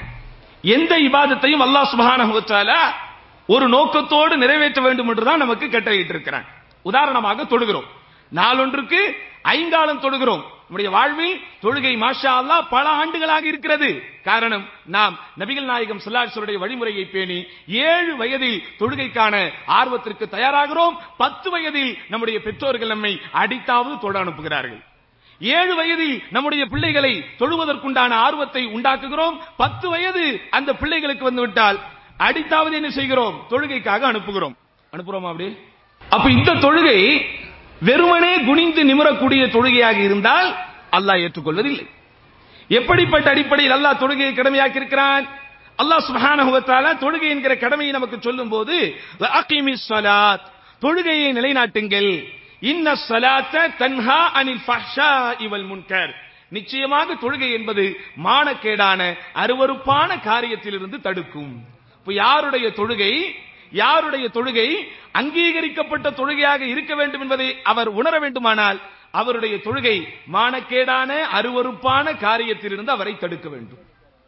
எந்த இபாதத்தையும் அல்லாஹ் சுப்ஹானஹு வ தஆலா ஒரு நோக்கத்தோடு நிறைவேற்ற வேண்டும் என்றுதான் நமக்கு கட்டளையிட்டு இருக்கிறான் உதாரணமாக தொழுகிறோம் நாளொன்றுக்கு ஐந்தாளம் தொழுகிறோம் நம்முடைய வாழ்வில் தொழுகை மாஷா அல்லாஹ் பல ஆண்டுகளாக இருக்கிறது காரணம் நாம் நபிகள் நாயகம் ஸல்லல்லாஹு வழிமுறையை பேணி ஏழு வயதில் தொழுகைக்கான ஆர்வத்திற்கு தயாராகிறோம் பத்து வயதில் நம்முடைய பெற்றோர்கள் நம்மை அடித்தாவது தொழ அனுப்புகிறார்கள் ஏழு வயதில் நம்முடைய பிள்ளைகளை தொழுவதற்குண்டான ஆர்வத்தை உண்டாக்குகிறோம் பத்து வயது அந்த பிள்ளைகளுக்கு வந்து விட்டால் அடித்தாவது என்ன செய்கிறோம் தொழுகைக்காக அனுப்புகிறோம் அனுப்புறோமா அப்படி அப்ப இந்த தொழுகை வெறுமனே குனிந்து நிமிரக்கூடிய தொழுகையாக இருந்தால் அல்லாஹ் ஏற்றுக்கொள்வதில்லை எப்படிப்பட்ட அடிப்படையில் அல்லாஹ் தொழுகையை கடமையாக்கி இருக்கிறான் அல்லாஹ் சுப்ஹானஹு வ தஆலா தொழுகை என்கிற கடமையை நமக்கு சொல்லும்போது அகிமிஸ் ஸலாத் தொழுகையை நிலைநாட்டுங்கள் இன்ன ஸலாத்த தன்ஹா அனில் ஃபஹ்ஷாஇ வல் முன்கர் நிச்சயமாக தொழுகை என்பது மானக்கேடான அருவருப்பான காரியத்திலிருந்து தடுக்கும் இப்ப யாருடைய தொழுகை யாருடைய தொழுகை அங்கீகரிக்கப்பட்ட தொழுகையாக இருக்க வேண்டும் என்பதை அவர் உணர வேண்டுமானால் அவருடைய தொழுகை மானக்கேடான அருவருப்பான காரியத்திலிருந்து அவரை தடுக்க வேண்டும்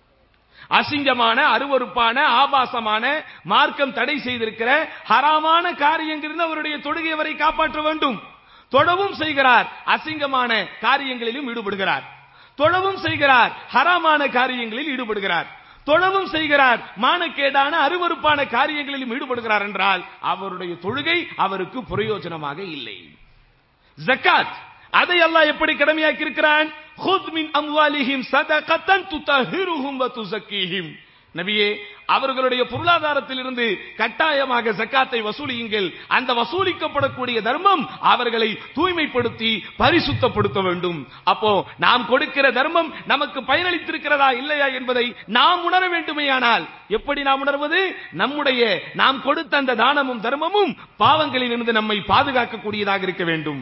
அசிங்கமான அருவருப்பான ஆபாசமான மார்க்கம் தடை செய்திருக்கிற ஹராமான காரியங்களிலிருந்து அவருடைய தொழுகை அவரை காப்பாற்ற வேண்டும் தொழவும் செய்கிறார் அசிங்கமான காரியங்களிலும் ஈடுபடுகிறார் தொழவும் செய்கிறார் ஹராமான காரியங்களில் ஈடுபடுகிறார் தொழவும் செய்கிறார் மானக்கேடான அருவருப்பான காரியங்களிலும் ஈடுபடுகிறார் என்றால் அவருடைய தொழுகை அவருக்கு பிரயோஜனமாக இல்லை ஜக்காத் அதை அல்லாஹ் எப்படி கடமையாக்கி இருக்கிறான் خذ من اموالهم صدقه تطهرهم وتزكيهم நபியே அவர்களுடைய பொருளாதாரத்தில் இருந்து கட்டாயமாக ஜக்காத்தை வசூலியுங்கள் அந்த வசூலிக்கப்படக்கூடிய தர்மம் அவர்களை தூய்மைப்படுத்தி பரிசுத்தப்படுத்த வேண்டும் அப்போ நாம் கொடுக்கிற தர்மம் நமக்கு பயனளித்திருக்கிறதா இல்லையா என்பதை நாம் உணர வேண்டுமேயானால் எப்படி நாம் உணர்வது நம்முடைய நாம் கொடுத்த அந்த தானமும் தர்மமும் பாவங்களில் இருந்து நம்மை பாதுகாக்கக்கூடியதாக இருக்க வேண்டும்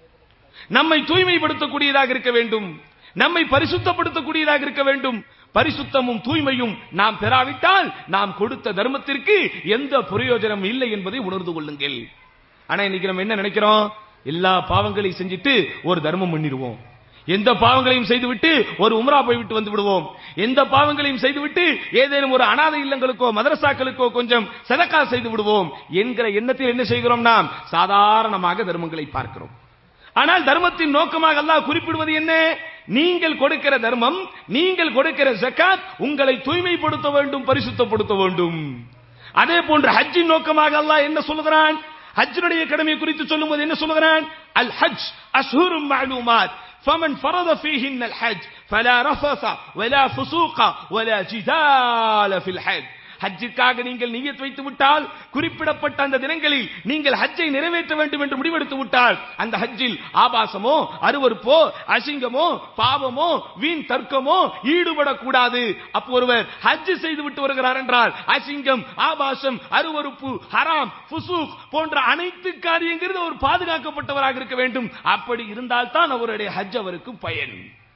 நம்மை தூய்மைப்படுத்தக்கூடியதாக இருக்க வேண்டும் நம்மை பரிசுத்தப்படுத்தக்கூடியதாக இருக்க வேண்டும் பரிசுத்தமும் தூய்மையும் நாம் பெறாவிட்டால் நாம் கொடுத்த தர்மத்திற்கு எந்த பிரயோஜனம் இல்லை என்பதை உணர்ந்து கொள்ளுங்கள் ஆனா இன்னைக்கு நம்ம என்ன நினைக்கிறோம் எல்லா பாவங்களையும் செஞ்சுட்டு ஒரு தர்மம் பண்ணிடுவோம் எந்த பாவங்களையும் செய்துவிட்டு ஒரு உம்ரா போய்விட்டு வந்து விடுவோம் எந்த பாவங்களையும் செய்துவிட்டு ஏதேனும் ஒரு அனாதை இல்லங்களுக்கோ மதரசாக்களுக்கோ கொஞ்சம் சதக்கா செய்து விடுவோம் என்கிற எண்ணத்தில் என்ன செய்கிறோம் நாம் சாதாரணமாக தர்மங்களை பார்க்கிறோம் ஆனால் தர்மத்தின் நோக்கமாக அல்லாஹ் குறிப்பிடுவது என்ன நீங்கள் கொடுக்கிற தர்மம் நீங்கள் கொடுக்கிற ஜக்காத் உங்களை தூய்மைப்படுத்த வேண்டும் பரிசுத்தப்படுத்த வேண்டும் அதே போன்று ஹஜ்ஜின் நோக்கமாக அல்லாஹ் என்ன சொல்லுகிறான் ஹஜ்ஜினுடைய கடமை குறித்து சொல்லும்போது என்ன சொல்லுகிறான் அல் ஹஜ் அஷ்ஹுரும் மஅலூமாத் فمن فرض فيهن الحج فلا رفث ولا فسوق ولا جدال في الحج ஹஜ்ஜிற்காக நீங்கள் நியத் வைத்து விட்டால் குறிப்பிடப்பட்ட அந்த தினங்களில் நீங்கள் ஹஜ்ஜை நிறைவேற்ற வேண்டும் என்று முடிவெடுத்து விட்டால் அந்த ஹஜ்ஜில் ஆபாசமோ அருவருப்போ அசிங்கமோ பாவமோ வீண் தர்க்கமோ ஈடுபடக்கூடாது அப்போ ஒருவர் ஹஜ் செய்து விட்டு வருகிறார் என்றால் அசிங்கம் ஆபாசம் அருவருப்பு ஹராம் ஃபுசூக் போன்ற அனைத்து காரியங்கிறது அவர் பாதுகாக்கப்பட்டவராக இருக்க வேண்டும் அப்படி இருந்தால்தான் அவருடைய ஹஜ் அவருக்கு பயன்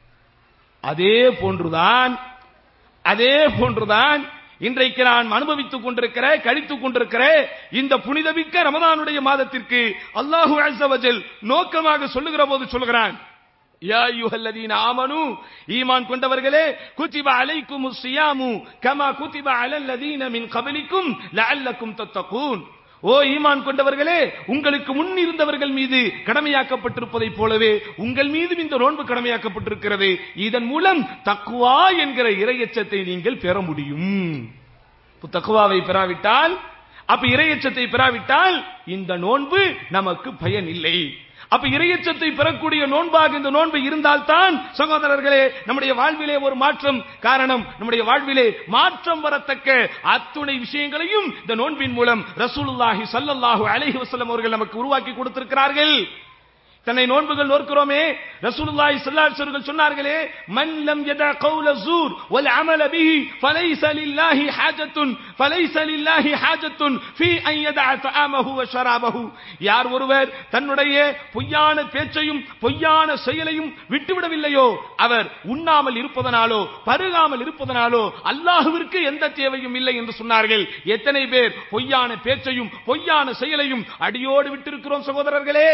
அதே போன்றுதான் அதே போன்றுதான் இன்றைக்கு நான் அனுபவித்துக் கொண்டிருக்கிற கழித்துக் கொண்டிருக்கிற இந்த புனிதமிக்க ரமதானுடைய மாதத்திற்கு அல்லாஹு அஸ்ஸவஜல் நோக்கமாக சொல்லுகிற போது சொல்லுகிறான் யா அய்யுஹல்லதீன ஆமனு ஈமான் கொண்டவர்களே குத்திப அலைக்கும் சியாமு கமா குத்திப அலல்லதீன மின் கபலிக்கும் லஅல்லக்கும் தத்தகூன் ஓ ஈமான் கொண்டவர்களே உங்களுக்கு முன் இருந்தவர்கள் மீது கடமையாக்கப்பட்டிருப்பதைப் போலவே உங்கள் மீதும் இந்த நோன்பு கடமையாக்கப்பட்டிருக்கிறது இதன் மூலம் தக்குவா என்கிற இரையச்சத்தை நீங்கள் பெற முடியும் தக்குவாவை பெறாவிட்டால் அப்ப இரையச்சத்தை பெறாவிட்டால் இந்த நோன்பு நமக்கு பயன் இல்லை அப்ப இரையச்சத்தை பெறக்கூடிய நோன்பாக இந்த நோன்பு இருந்தால்தான் சகோதரர்களே நம்முடைய வாழ்விலே ஒரு மாற்றம் காரணம் நம்முடைய வாழ்விலே மாற்றம் வரத்தக்க அத்துணை விஷயங்களையும் இந்த நோன்பின் மூலம் ரசூலுல்லாஹி ஸல்லல்லாஹு அலைஹி வஸல்லம் அவர்கள் நமக்கு உருவாக்கி கொடுத்திருக்கிறார்கள் தன்னை நோன்புகள் நோக்கிறோமே ரசூலுல்லாஹி ஸல்லல்லாஹு அலைஹி வஸல்லம் சொன்னார்களே மன் லம் யதா கௌல ஸூர் வல் அமல பிஹி ஃபலைஸ லில்லாஹி ஹாஜத்துன் ஃபலைஸ லில்லாஹி ஹாஜத்துன் ஃபீ அன் யதா தஆமஹு வ ஷராபஹு யார் ஒருவர் தன்னுடைய பொய்யான பேச்சையும் பொய்யான செயலையும் விட்டுவிடவில்லையோ அவர் உண்ணாமல் இருப்பதனாலோ பருகாமல் இருப்பதனாலோ அல்லாஹ்விற்கு எந்த தேவையும் இல்லை என்று சொன்னார்கள் எத்தனை பேர் பொய்யான பேச்சையும் பொய்யான செயலையும் அடியோடு விட்டிருக்கிறோம் சகோதரர்களே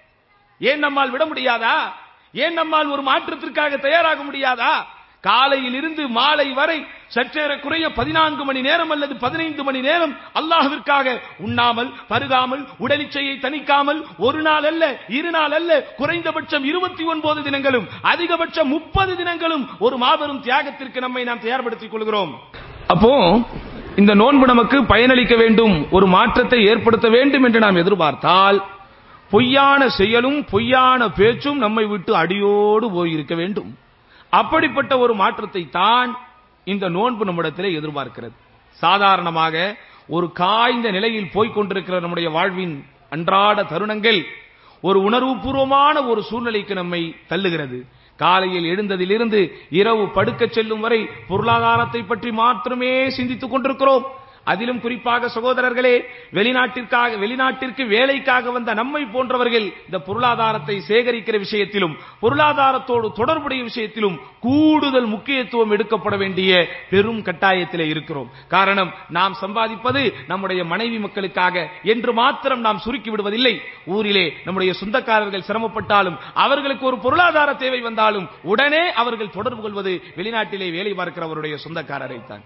ஏன் நம்மால் விட முடியாதா ஏன் நம்மால் ஒரு மாற்றத்திற்காக தயாராக முடியாதா காலையில் இருந்து மாலை வரை சற்றேறக்குறைய பதினான்கு மணி நேரம் அல்லது பதினைந்து மணி நேரம் அல்லாஹ்விற்காக உண்ணாமல் பருகாமல் உடலிச்சையை தணிக்காமல் ஒரு நாள் அல்ல இரு நாள் அல்ல குறைந்தபட்சம் இருபத்தி ஒன்பது தினங்களும் அதிகபட்சம் முப்பது தினங்களும் ஒரு மாபெரும் தியாகத்திற்கு நம்மை நாம் தயார்படுத்திக் கொள்கிறோம் அப்போ இந்த நோன்பு நமக்கு பயனளிக்க வேண்டும் ஒரு மாற்றத்தை ஏற்படுத்த வேண்டும் என்று நாம் எதிர்பார்த்தால் பொய்யான செயலும் பொய்யான பேச்சும் நம்மை விட்டு அடியோடு போயிருக்க வேண்டும் அப்படிப்பட்ட ஒரு மாற்றத்தை தான் இந்த நோன்பு நம்மிடத்திலே எதிர்பார்க்கிறது சாதாரணமாக ஒரு காய்ந்த நிலையில் போய்க் கொண்டிருக்கிற நம்முடைய வாழ்வின் அன்றாட தருணங்கள் ஒரு உணர்வுபூர்வமான ஒரு சூழ்நிலைக்கு நம்மை தள்ளுகிறது காலையில் எழுந்ததிலிருந்து இரவு படுக்கச் செல்லும் வரை பொருளாதாரத்தை பற்றி மாத்திரமே சிந்தித்துக் கொண்டிருக்கிறோம் அதிலும் குறிப்பாக சகோதரர்களே வெளிநாட்டிற்காக வெளிநாட்டிற்கு வேலைக்காக வந்த நம்மை போன்றவர்கள் இந்த பொருளாதாரத்தை சேகரிக்கிற விஷயத்திலும் பொருளாதாரத்தோடு தொடர்புடைய விஷயத்திலும் கூடுதல் முக்கியத்துவம் எடுக்கப்பட வேண்டிய பெரும் கட்டாயத்திலே இருக்கிறோம் காரணம் நாம் சம்பாதிப்பது நம்முடைய மனைவி மக்களுக்காக என்று மாத்திரம் நாம் சுருக்கி விடுவதில்லை ஊரிலே நம்முடைய சொந்தக்காரர்கள் சிரமப்பட்டாலும் அவர்களுக்கு ஒரு பொருளாதார தேவை வந்தாலும் உடனே அவர்கள் தொடர்பு கொள்வது வெளிநாட்டிலே வேலை பார்க்கிறவருடைய சொந்தக்காரரை தான்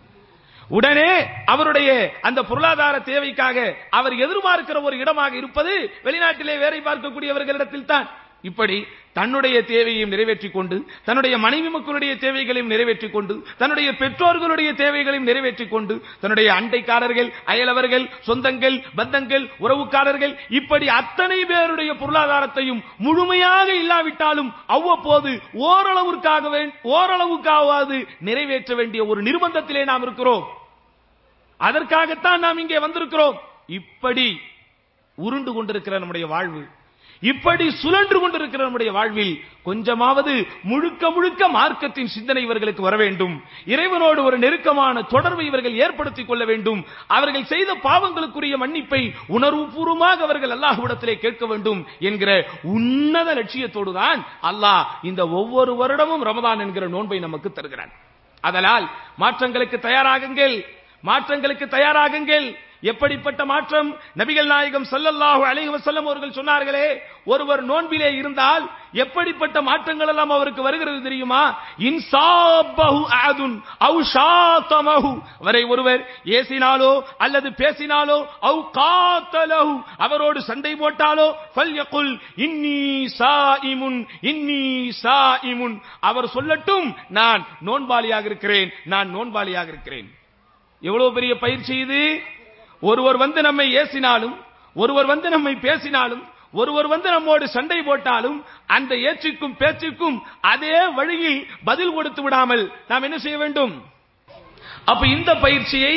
உடனே அவருடைய அந்த பொருளாதார தேவைக்காக அவர் எதிர்பார்க்கிற ஒரு இடமாக இருப்பது வெளிநாட்டிலே வேலை பார்க்கக்கூடியவர்களிடத்தில் தான் இப்படி தன்னுடைய தேவையையும் நிறைவேற்றிக் கொண்டு தன்னுடைய மனைவி மக்களுடைய தேவைகளையும் நிறைவேற்றிக் கொண்டு தன்னுடைய பெற்றோர்களுடைய தேவைகளையும் நிறைவேற்றிக் கொண்டு தன்னுடைய அண்டைக்காரர்கள் அயலவர்கள் சொந்தங்கள் பந்தங்கள் உறவுக்காரர்கள் இப்படி அத்தனை பேருடைய பொருளாதாரத்தையும் முழுமையாக இல்லாவிட்டாலும் அவ்வப்போது ஓரளவிற்காக வே- ஓரளவுக்காவது நிறைவேற்ற வேண்டிய ஒரு நிர்பந்தத்திலே நாம் இருக்கிறோம் அதற்காகத்தான் நாம் இங்கே வந்திருக்கிறோம் இப்படி உருண்டு கொண்டிருக்கிற நம்முடைய வாழ்வு இப்படி சுழன்று கொண்டிருக்கிற நம்முடைய வாழ்வில் கொஞ்சமாவது முழுக்க முழுக்க மார்க்கத்தின் சிந்தனை இவர்களுக்கு வர வேண்டும் இறைவனோடு ஒரு நெருக்கமான தொடர்பை இவர்கள் ஏற்படுத்திக் கொள்ள வேண்டும் அவர்கள் செய்த பாவங்களுக்குரிய மன்னிப்பை உணர்வுபூர்வமாக அவர்கள் அல்லாஹ்விடத்திலே கேட்க வேண்டும் என்கிற உன்னத லட்சியத்தோடு தான் அல்லாஹ் இந்த ஒவ்வொரு வருடமும் ரமதான் என்கிற நோன்பை நமக்கு தருகிறான் அதனால் மாற்றங்களுக்கு தயாராகுங்கள் மாற்றங்களுக்கு தயாராகுங்கள் எப்படிப்பட்ட மாற்றம் நபிகள் நாயகம் ஸல்லல்லாஹு அலைஹி வஸல்லம் அவர்கள் சொன்னார்களே ஒருவர் நோன்பிலே இருந்தால் எப்படிப்பட்ட மாற்றங்கள் எல்லாம் அவருக்கு வருகிறது தெரியுமா இன்சாபஹு அதுன் அவு ஷாத்தமஹு அவரை ஒருவர் ஏசினாலோ அல்லது பேசினாலோ அவு காத்தலஹு அவரோடு சண்டை போட்டாலோ ஃபல்யகுல் இன்னி சாயிமுன் இன்னி சாயிமுன் அவர் சொல்லட்டும் நான் நோன்பாளியாக இருக்கிறேன் நான் நோன்பாளியாக இருக்கிறேன் எவ்வளவு பெரிய பயிற்சி இது ஒருவர் வந்து நம்மை ஏசினாலும் ஒருவர் வந்து நம்மை பேசினாலும் ஒருவர் வந்து நம்மோடு சண்டை போட்டாலும் அந்த ஏச்சுக்கும் பேச்சுக்கும் அதே வழியில் பதில் கொடுத்து விடாமல் நாம் என்ன செய்ய வேண்டும் அப்ப இந்த பயிற்சியை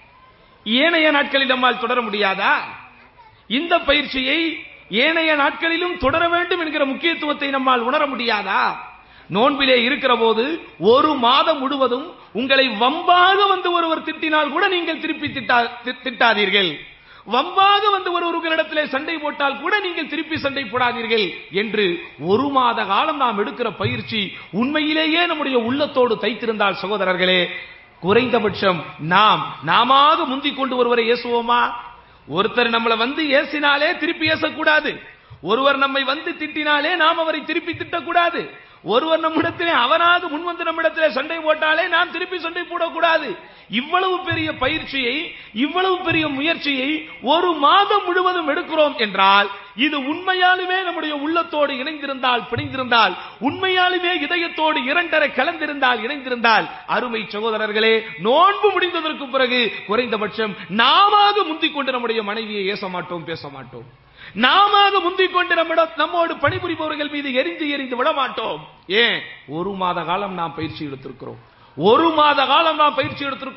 ஏனைய நாட்களில் நம்மால் தொடர முடியாதா இந்த பயிற்சியை ஏனைய நாட்களிலும் தொடர வேண்டும் என்கிற முக்கியத்துவத்தை நம்மால் உணர முடியாதா நோன்பிலே இருக்கிற போது ஒரு மாதம் முழுவதும் உங்களை வம்பாக வந்து ஒருவர் திட்டினால் கூட நீங்கள் திருப்பி திட்டா- தி- திட்டாதீர்கள் வம்பாக வந்து ஒரு உங்களிடத்திலே சண்டை போட்டால் கூட நீங்கள் திருப்பி சண்டை போடாதீர்கள் என்று ஒரு மாத காலம் நாம் எடுக்கிற பயிற்சி உண்மையிலேயே நம்முடைய உள்ளத்தோடு தைத்திருந்தால் சகோதரர்களே குறைந்தபட்சம் நாம் நாமாக முந்திக் கொண்டு ஒருவரை ஏசுவோமா ஒருத்தர் நம்மளை வந்து ஏசினாலே திருப்பி ஏசக்கூடாது ஒருவர் நம்மை வந்து திட்டினாலே நாம் அவரை திருப்பி திட்டக்கூடாது ஒருவர் நம்மிடத்திலே அவனாக முன்வந்து நம்மிடத்திலே சண்டை போட்டாலே நாம் திருப்பி சண்டை போடக்கூடாது இவ்வளவு பெரிய பயிற்சியை இவ்வளவு பெரிய முயற்சியை ஒரு மாதம் முழுவதும் எடுக்கிறோம் என்றால் இது உண்மையாலுமே நம்முடைய உள்ளத்தோடு இணைந்திருந்தால் பிணைந்திருந்தால் உண்மையாலுமே இதயத்தோடு இரண்டரை கலந்திருந்தால் இணைந்திருந்தால் அருமை சகோதரர்களே நோன்பு முடிந்ததற்கு பிறகு குறைந்தபட்சம் நாமாக முந்திக் கொண்டு நம்முடைய மனைவியை ஏச மாட்டோம் பேச மாட்டோம் நாம முந்திக் கொண்டு நம்மிடம் நம்மோடு பணிபுரிபவர்கள் மீது எரிந்து எரிந்து விட மாட்டோம் ஏன் ஒரு மாத காலம் நாம் பயிற்சி எடுத்திருக்கிறோம் ஒரு மாத காலம் நாம் பயிற்சி எடுத்திருக்கிறோம்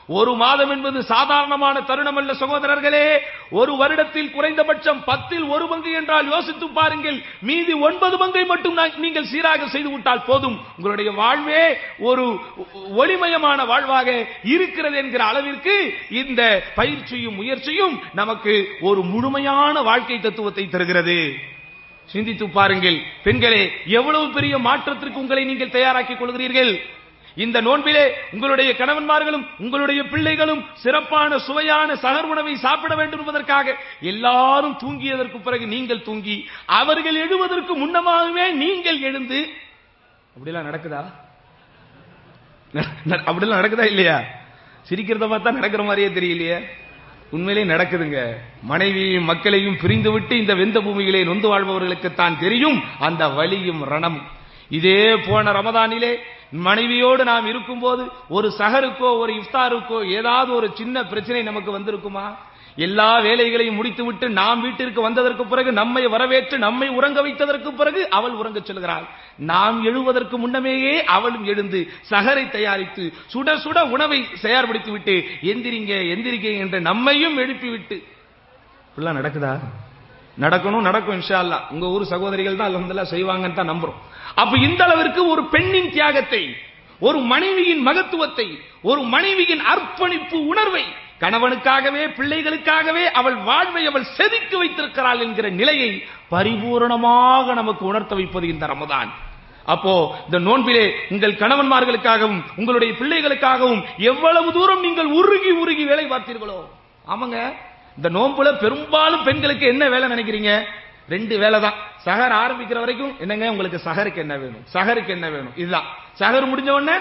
ஒரு மாதம் என்பது சாதாரணமான தருணம் அல்ல சகோதரர்களே ஒரு வருடத்தில் குறைந்தபட்சம் பத்தில் ஒரு பங்கு என்றால் யோசித்து பாருங்கள் மீதி ஒன்பது பங்கை மட்டும் நா- நீங்கள் சீராக செய்து விட்டால் போதும் உங்களுடைய வாழ்வே ஒரு ஒளிமயமான வாழ்வாக இருக்கிறது என்கிற அளவிற்கு இந்த பயிற்சியும் முயற்சியும் நமக்கு ஒரு முழுமையான வாழ்க்கை தத்துவத்தை தருகிறது சிந்தித்து பாருங்கள் பெண்களே எவ்வளவு பெரிய மாற்றத்திற்கு உங்களை நீங்கள் தயாராக்கிக் கொள்கிறீர்கள் இந்த நோன்பிலே உங்களுடைய கணவன்மார்களும் உங்களுடைய பிள்ளைகளும் சிறப்பான சுவையான சகர் உணவை சாப்பிட வேண்டும் என்பதற்காக எல்லாரும் தூங்கியதற்கு பிறகு நீங்கள் தூங்கி அவர்கள் எழுவதற்கு முன்னமாகவே நீங்கள் எழுந்து அப்படிலாம் நடக்குதா ந- ந- அப்படிலாம் நடக்குதா இல்லையா சிரிக்கிறத பார்த்தா நடக்கிற மாதிரியே தெரியலையே உண்மையிலே நடக்குதுங்க மனைவியையும் மக்களையும் பிரிந்து விட்டு இந்த வெந்த பூமியிலே நொந்து வாழ்பவர்களுக்கு தான் தெரியும் அந்த வலியும் ரணமும் இதே போன ரமதானிலே மனைவியோடு நாம் இருக்கும்போது ஒரு சஹருக்கோ ஒரு இஃப்தாருக்கோ ஏதாவது ஒரு சின்ன பிரச்சனை நமக்கு வந்திருக்குமா எல்லா வேலைகளையும் முடித்துவிட்டு நாம் வீட்டிற்கு வந்ததற்கு பிறகு நம்மை வரவேற்று நம்மை உறங்க வைத்ததற்கு பிறகு அவள் உறங்கச் செல்கிறாள் நாம் எழுவதற்கு முன்னமேயே அவளும் எழுந்து சகரை தயாரித்து சுட சுட உணவை தயார்படுத்தி விட்டு எந்திரிங்க எந்திரிங்க என்று நம்மையும் எழுப்பிவிட்டு இப்படிலாம் நடக்குதா நடக்கணும் நடக்கும் இன்ஷா அல்லாஹ் உங்க ஊர் சகோதரிகள் தான் அல்ஹம்துலில்லாஹ் செய்வாங்கன்னு தான் நம்புறோம் அப்ப இந்த அளவிற்கு ஒரு பெண்ணின் தியாகத்தை ஒரு மனைவியின் மகத்துவத்தை ஒரு மனைவியின் அர்ப்பணிப்பு உணர்வை கணவனுக்காகவே பிள்ளைகளுக்காகவே அவள் வாழ்வை அவள் செதுக்கி வைத்திருக்கிறாள் என்கிற நிலையை பரிபூரணமாக நமக்கு உணர்த்த வைப்பது இந்த ரமதான் அப்போ இந்த நோன்பிலே உங்கள் கணவன்மார்களுக்காகவும் உங்களுடைய பிள்ளைகளுக்காகவும் எவ்வளவு தூரம் நீங்கள் உருகி உருகி வேலை பார்த்தீர்களோ ஆமாங்க இந்த நோன்புல பெரும்பாலும் பெண்களுக்கு என்ன வேலை நினைக்கிறீங்க ரெண்டு வேலை தான் சஹர் ஆரம்பிக்கிற வரைக்கும் என்னங்க உங்களுக்கு சஹருக்கு என்ன வேணும் சஹருக்கு என்ன வேணும் இதுதான் சஹர் முடிஞ்ச உடனே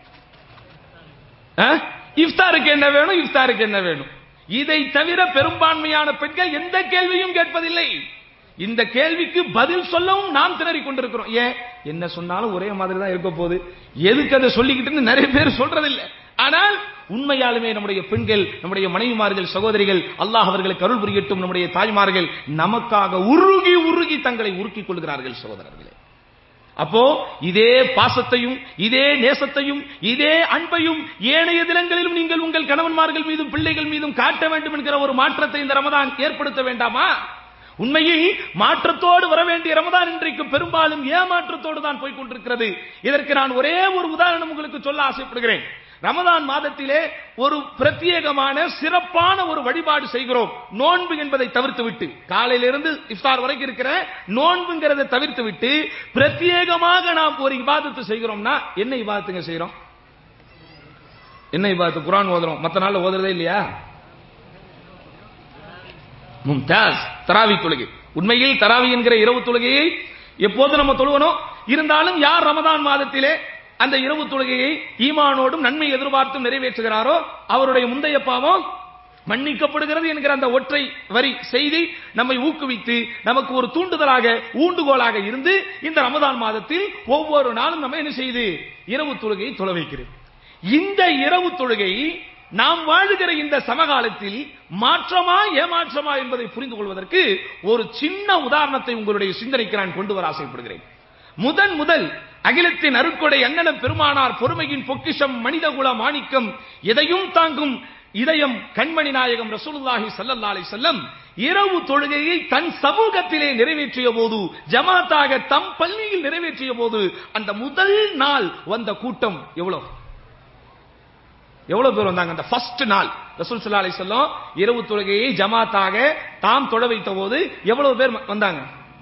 ஆ? இஃப்தாருக்கு என்ன வேணும் இஃப்தாருக்கு என்ன வேணும் இதை தவிர பெரும்பான்மையான பெண்கள் எந்த கேள்வியும் கேட்பதில்லை இந்த கேள்விக்கு பதில் சொல்லவும் நாம் திணறிக் கொண்டிருக்கிறோம் ஏன் என்ன சொன்னாலும் ஒரே மாதிரி தான் இருக்க போகுது எதுக்கு அதை சொல்லிக்கிட்டு நிறைய பேர் சொல்றதில்லை ஆனால் உண்மையாலுமே நம்முடைய பெண்கள் நம்முடைய மனைவிமார்கள் சகோதரிகள் அல்லாஹ் அவர்களுக்கு அருள் புரியட்டும் நம்முடைய தாய்மார்கள் நமக்காக உருகி உருகி தங்களை உருக்கிக் கொள்கிறார்கள் சகோதரர்களே அப்போ இதே பாசத்தையும் இதே நேசத்தையும் இதே அன்பையும் ஏனைய தினங்களிலும் நீங்கள் உங்கள் கணவன்மார்கள் மீதும் பிள்ளைகள் மீதும் காட்ட வேண்டும் என்கிற ஒரு மாற்றத்தை இந்த ரமதான் ஏற்படுத்த வேண்டாமா உண்மையில் மாற்றத்தோடு வர வேண்டிய ரமதான் இன்றைக்கு பெரும்பாலும் ஏமாற்றத்தோடு தான் போய் கொண்டிருக்கிறது இதற்கு நான் ஒரே ஒரு உதாரணம் உங்களுக்கு சொல்ல ஆசைப்படுகிறேன் ரமதான் மாதத்திலே ஒரு பிரத்யேகமான சிறப்பான ஒரு வழிபாடு செய்கிறோம் நோன்பு என்பதை தவிர்த்து விட்டு காலையிலிருந்து இஃப்தார் வரைக்கும் இருக்கிற நோன்புங்கிறதை தவிர்த்து விட்டு பிரத்யேகமாக நாம் ஒரு இபாதத்து செய்கிறோம்னா என்ன இபாதத்துங்க செய்றோம் என்ன இபாதத்து குரான் ஓதுறோம் மத்த நாள்ல ஓதுறதே இல்லையா மும்தாஸ் தராவி தொழுகை உண்மையில் தராவி என்கிற இரவு தொழுகையை எப்போது நம்ம தொழுவனோம் இருந்தாலும் யார் ரமதான் மாதத்திலே அந்த இரவு தொழுகையை ஈமானோடும் நன்மை எதிர்பார்த்தும் நிறைவேற்றுகிறாரோ அவருடைய முந்தைய பாவம் மன்னிக்கப்படுகிறது என்கிற அந்த ஒற்றை வரி செய்தி நம்மை ஊக்குவித்து நமக்கு ஒரு தூண்டுதலாக ஊண்டுகோலாக இருந்து இந்த ரமதான் மாதத்தில் ஒவ்வொரு நாளும் நம்ம என்ன செய்து இரவு தொழுகையை தொழ வைக்கிறது இந்த இரவு தொழுகை நாம் வாழுகிற இந்த சமகாலத்தில் மாற்றமா ஏமாற்றமா என்பதை புரிந்து கொள்வதற்கு ஒரு சின்ன உதாரணத்தை உங்களுடைய சிந்தனைக்கு நான் கொண்டு வர ஆசைப்படுகிறேன் முதன் முதல் அகிலத்தின் அருட்கொடை அண்ணனம் பெருமானார் பொறுமையின் பொக்கிஷம் மனிதகுல மாணிக்கம் எதையும் தாங்கும் இதயம் கண்மணி நாயகம் ரசூலுல்லாஹி ஸல்லல்லாஹு அலைஹி வஸல்லம் இரவு தொழுகையை தன் சமூகத்திலே நிறைவேற்றிய போது ஜமாத்தாக தம் பள்ளியில் நிறைவேற்றிய போது அந்த முதல் நாள் வந்த கூட்டம் எவ்வளவு எவ்வளவு பேர் வந்தாங்க அந்த ஃபர்ஸ்ட் நாள் ரசூல் ஸல்லல்லாஹு அலைஹி வஸல்லம் இரவு தொழுகையை ஜமாத்தாக தாம் தொழ வைத்த போது எவ்வளவு பேர் வந்தாங்க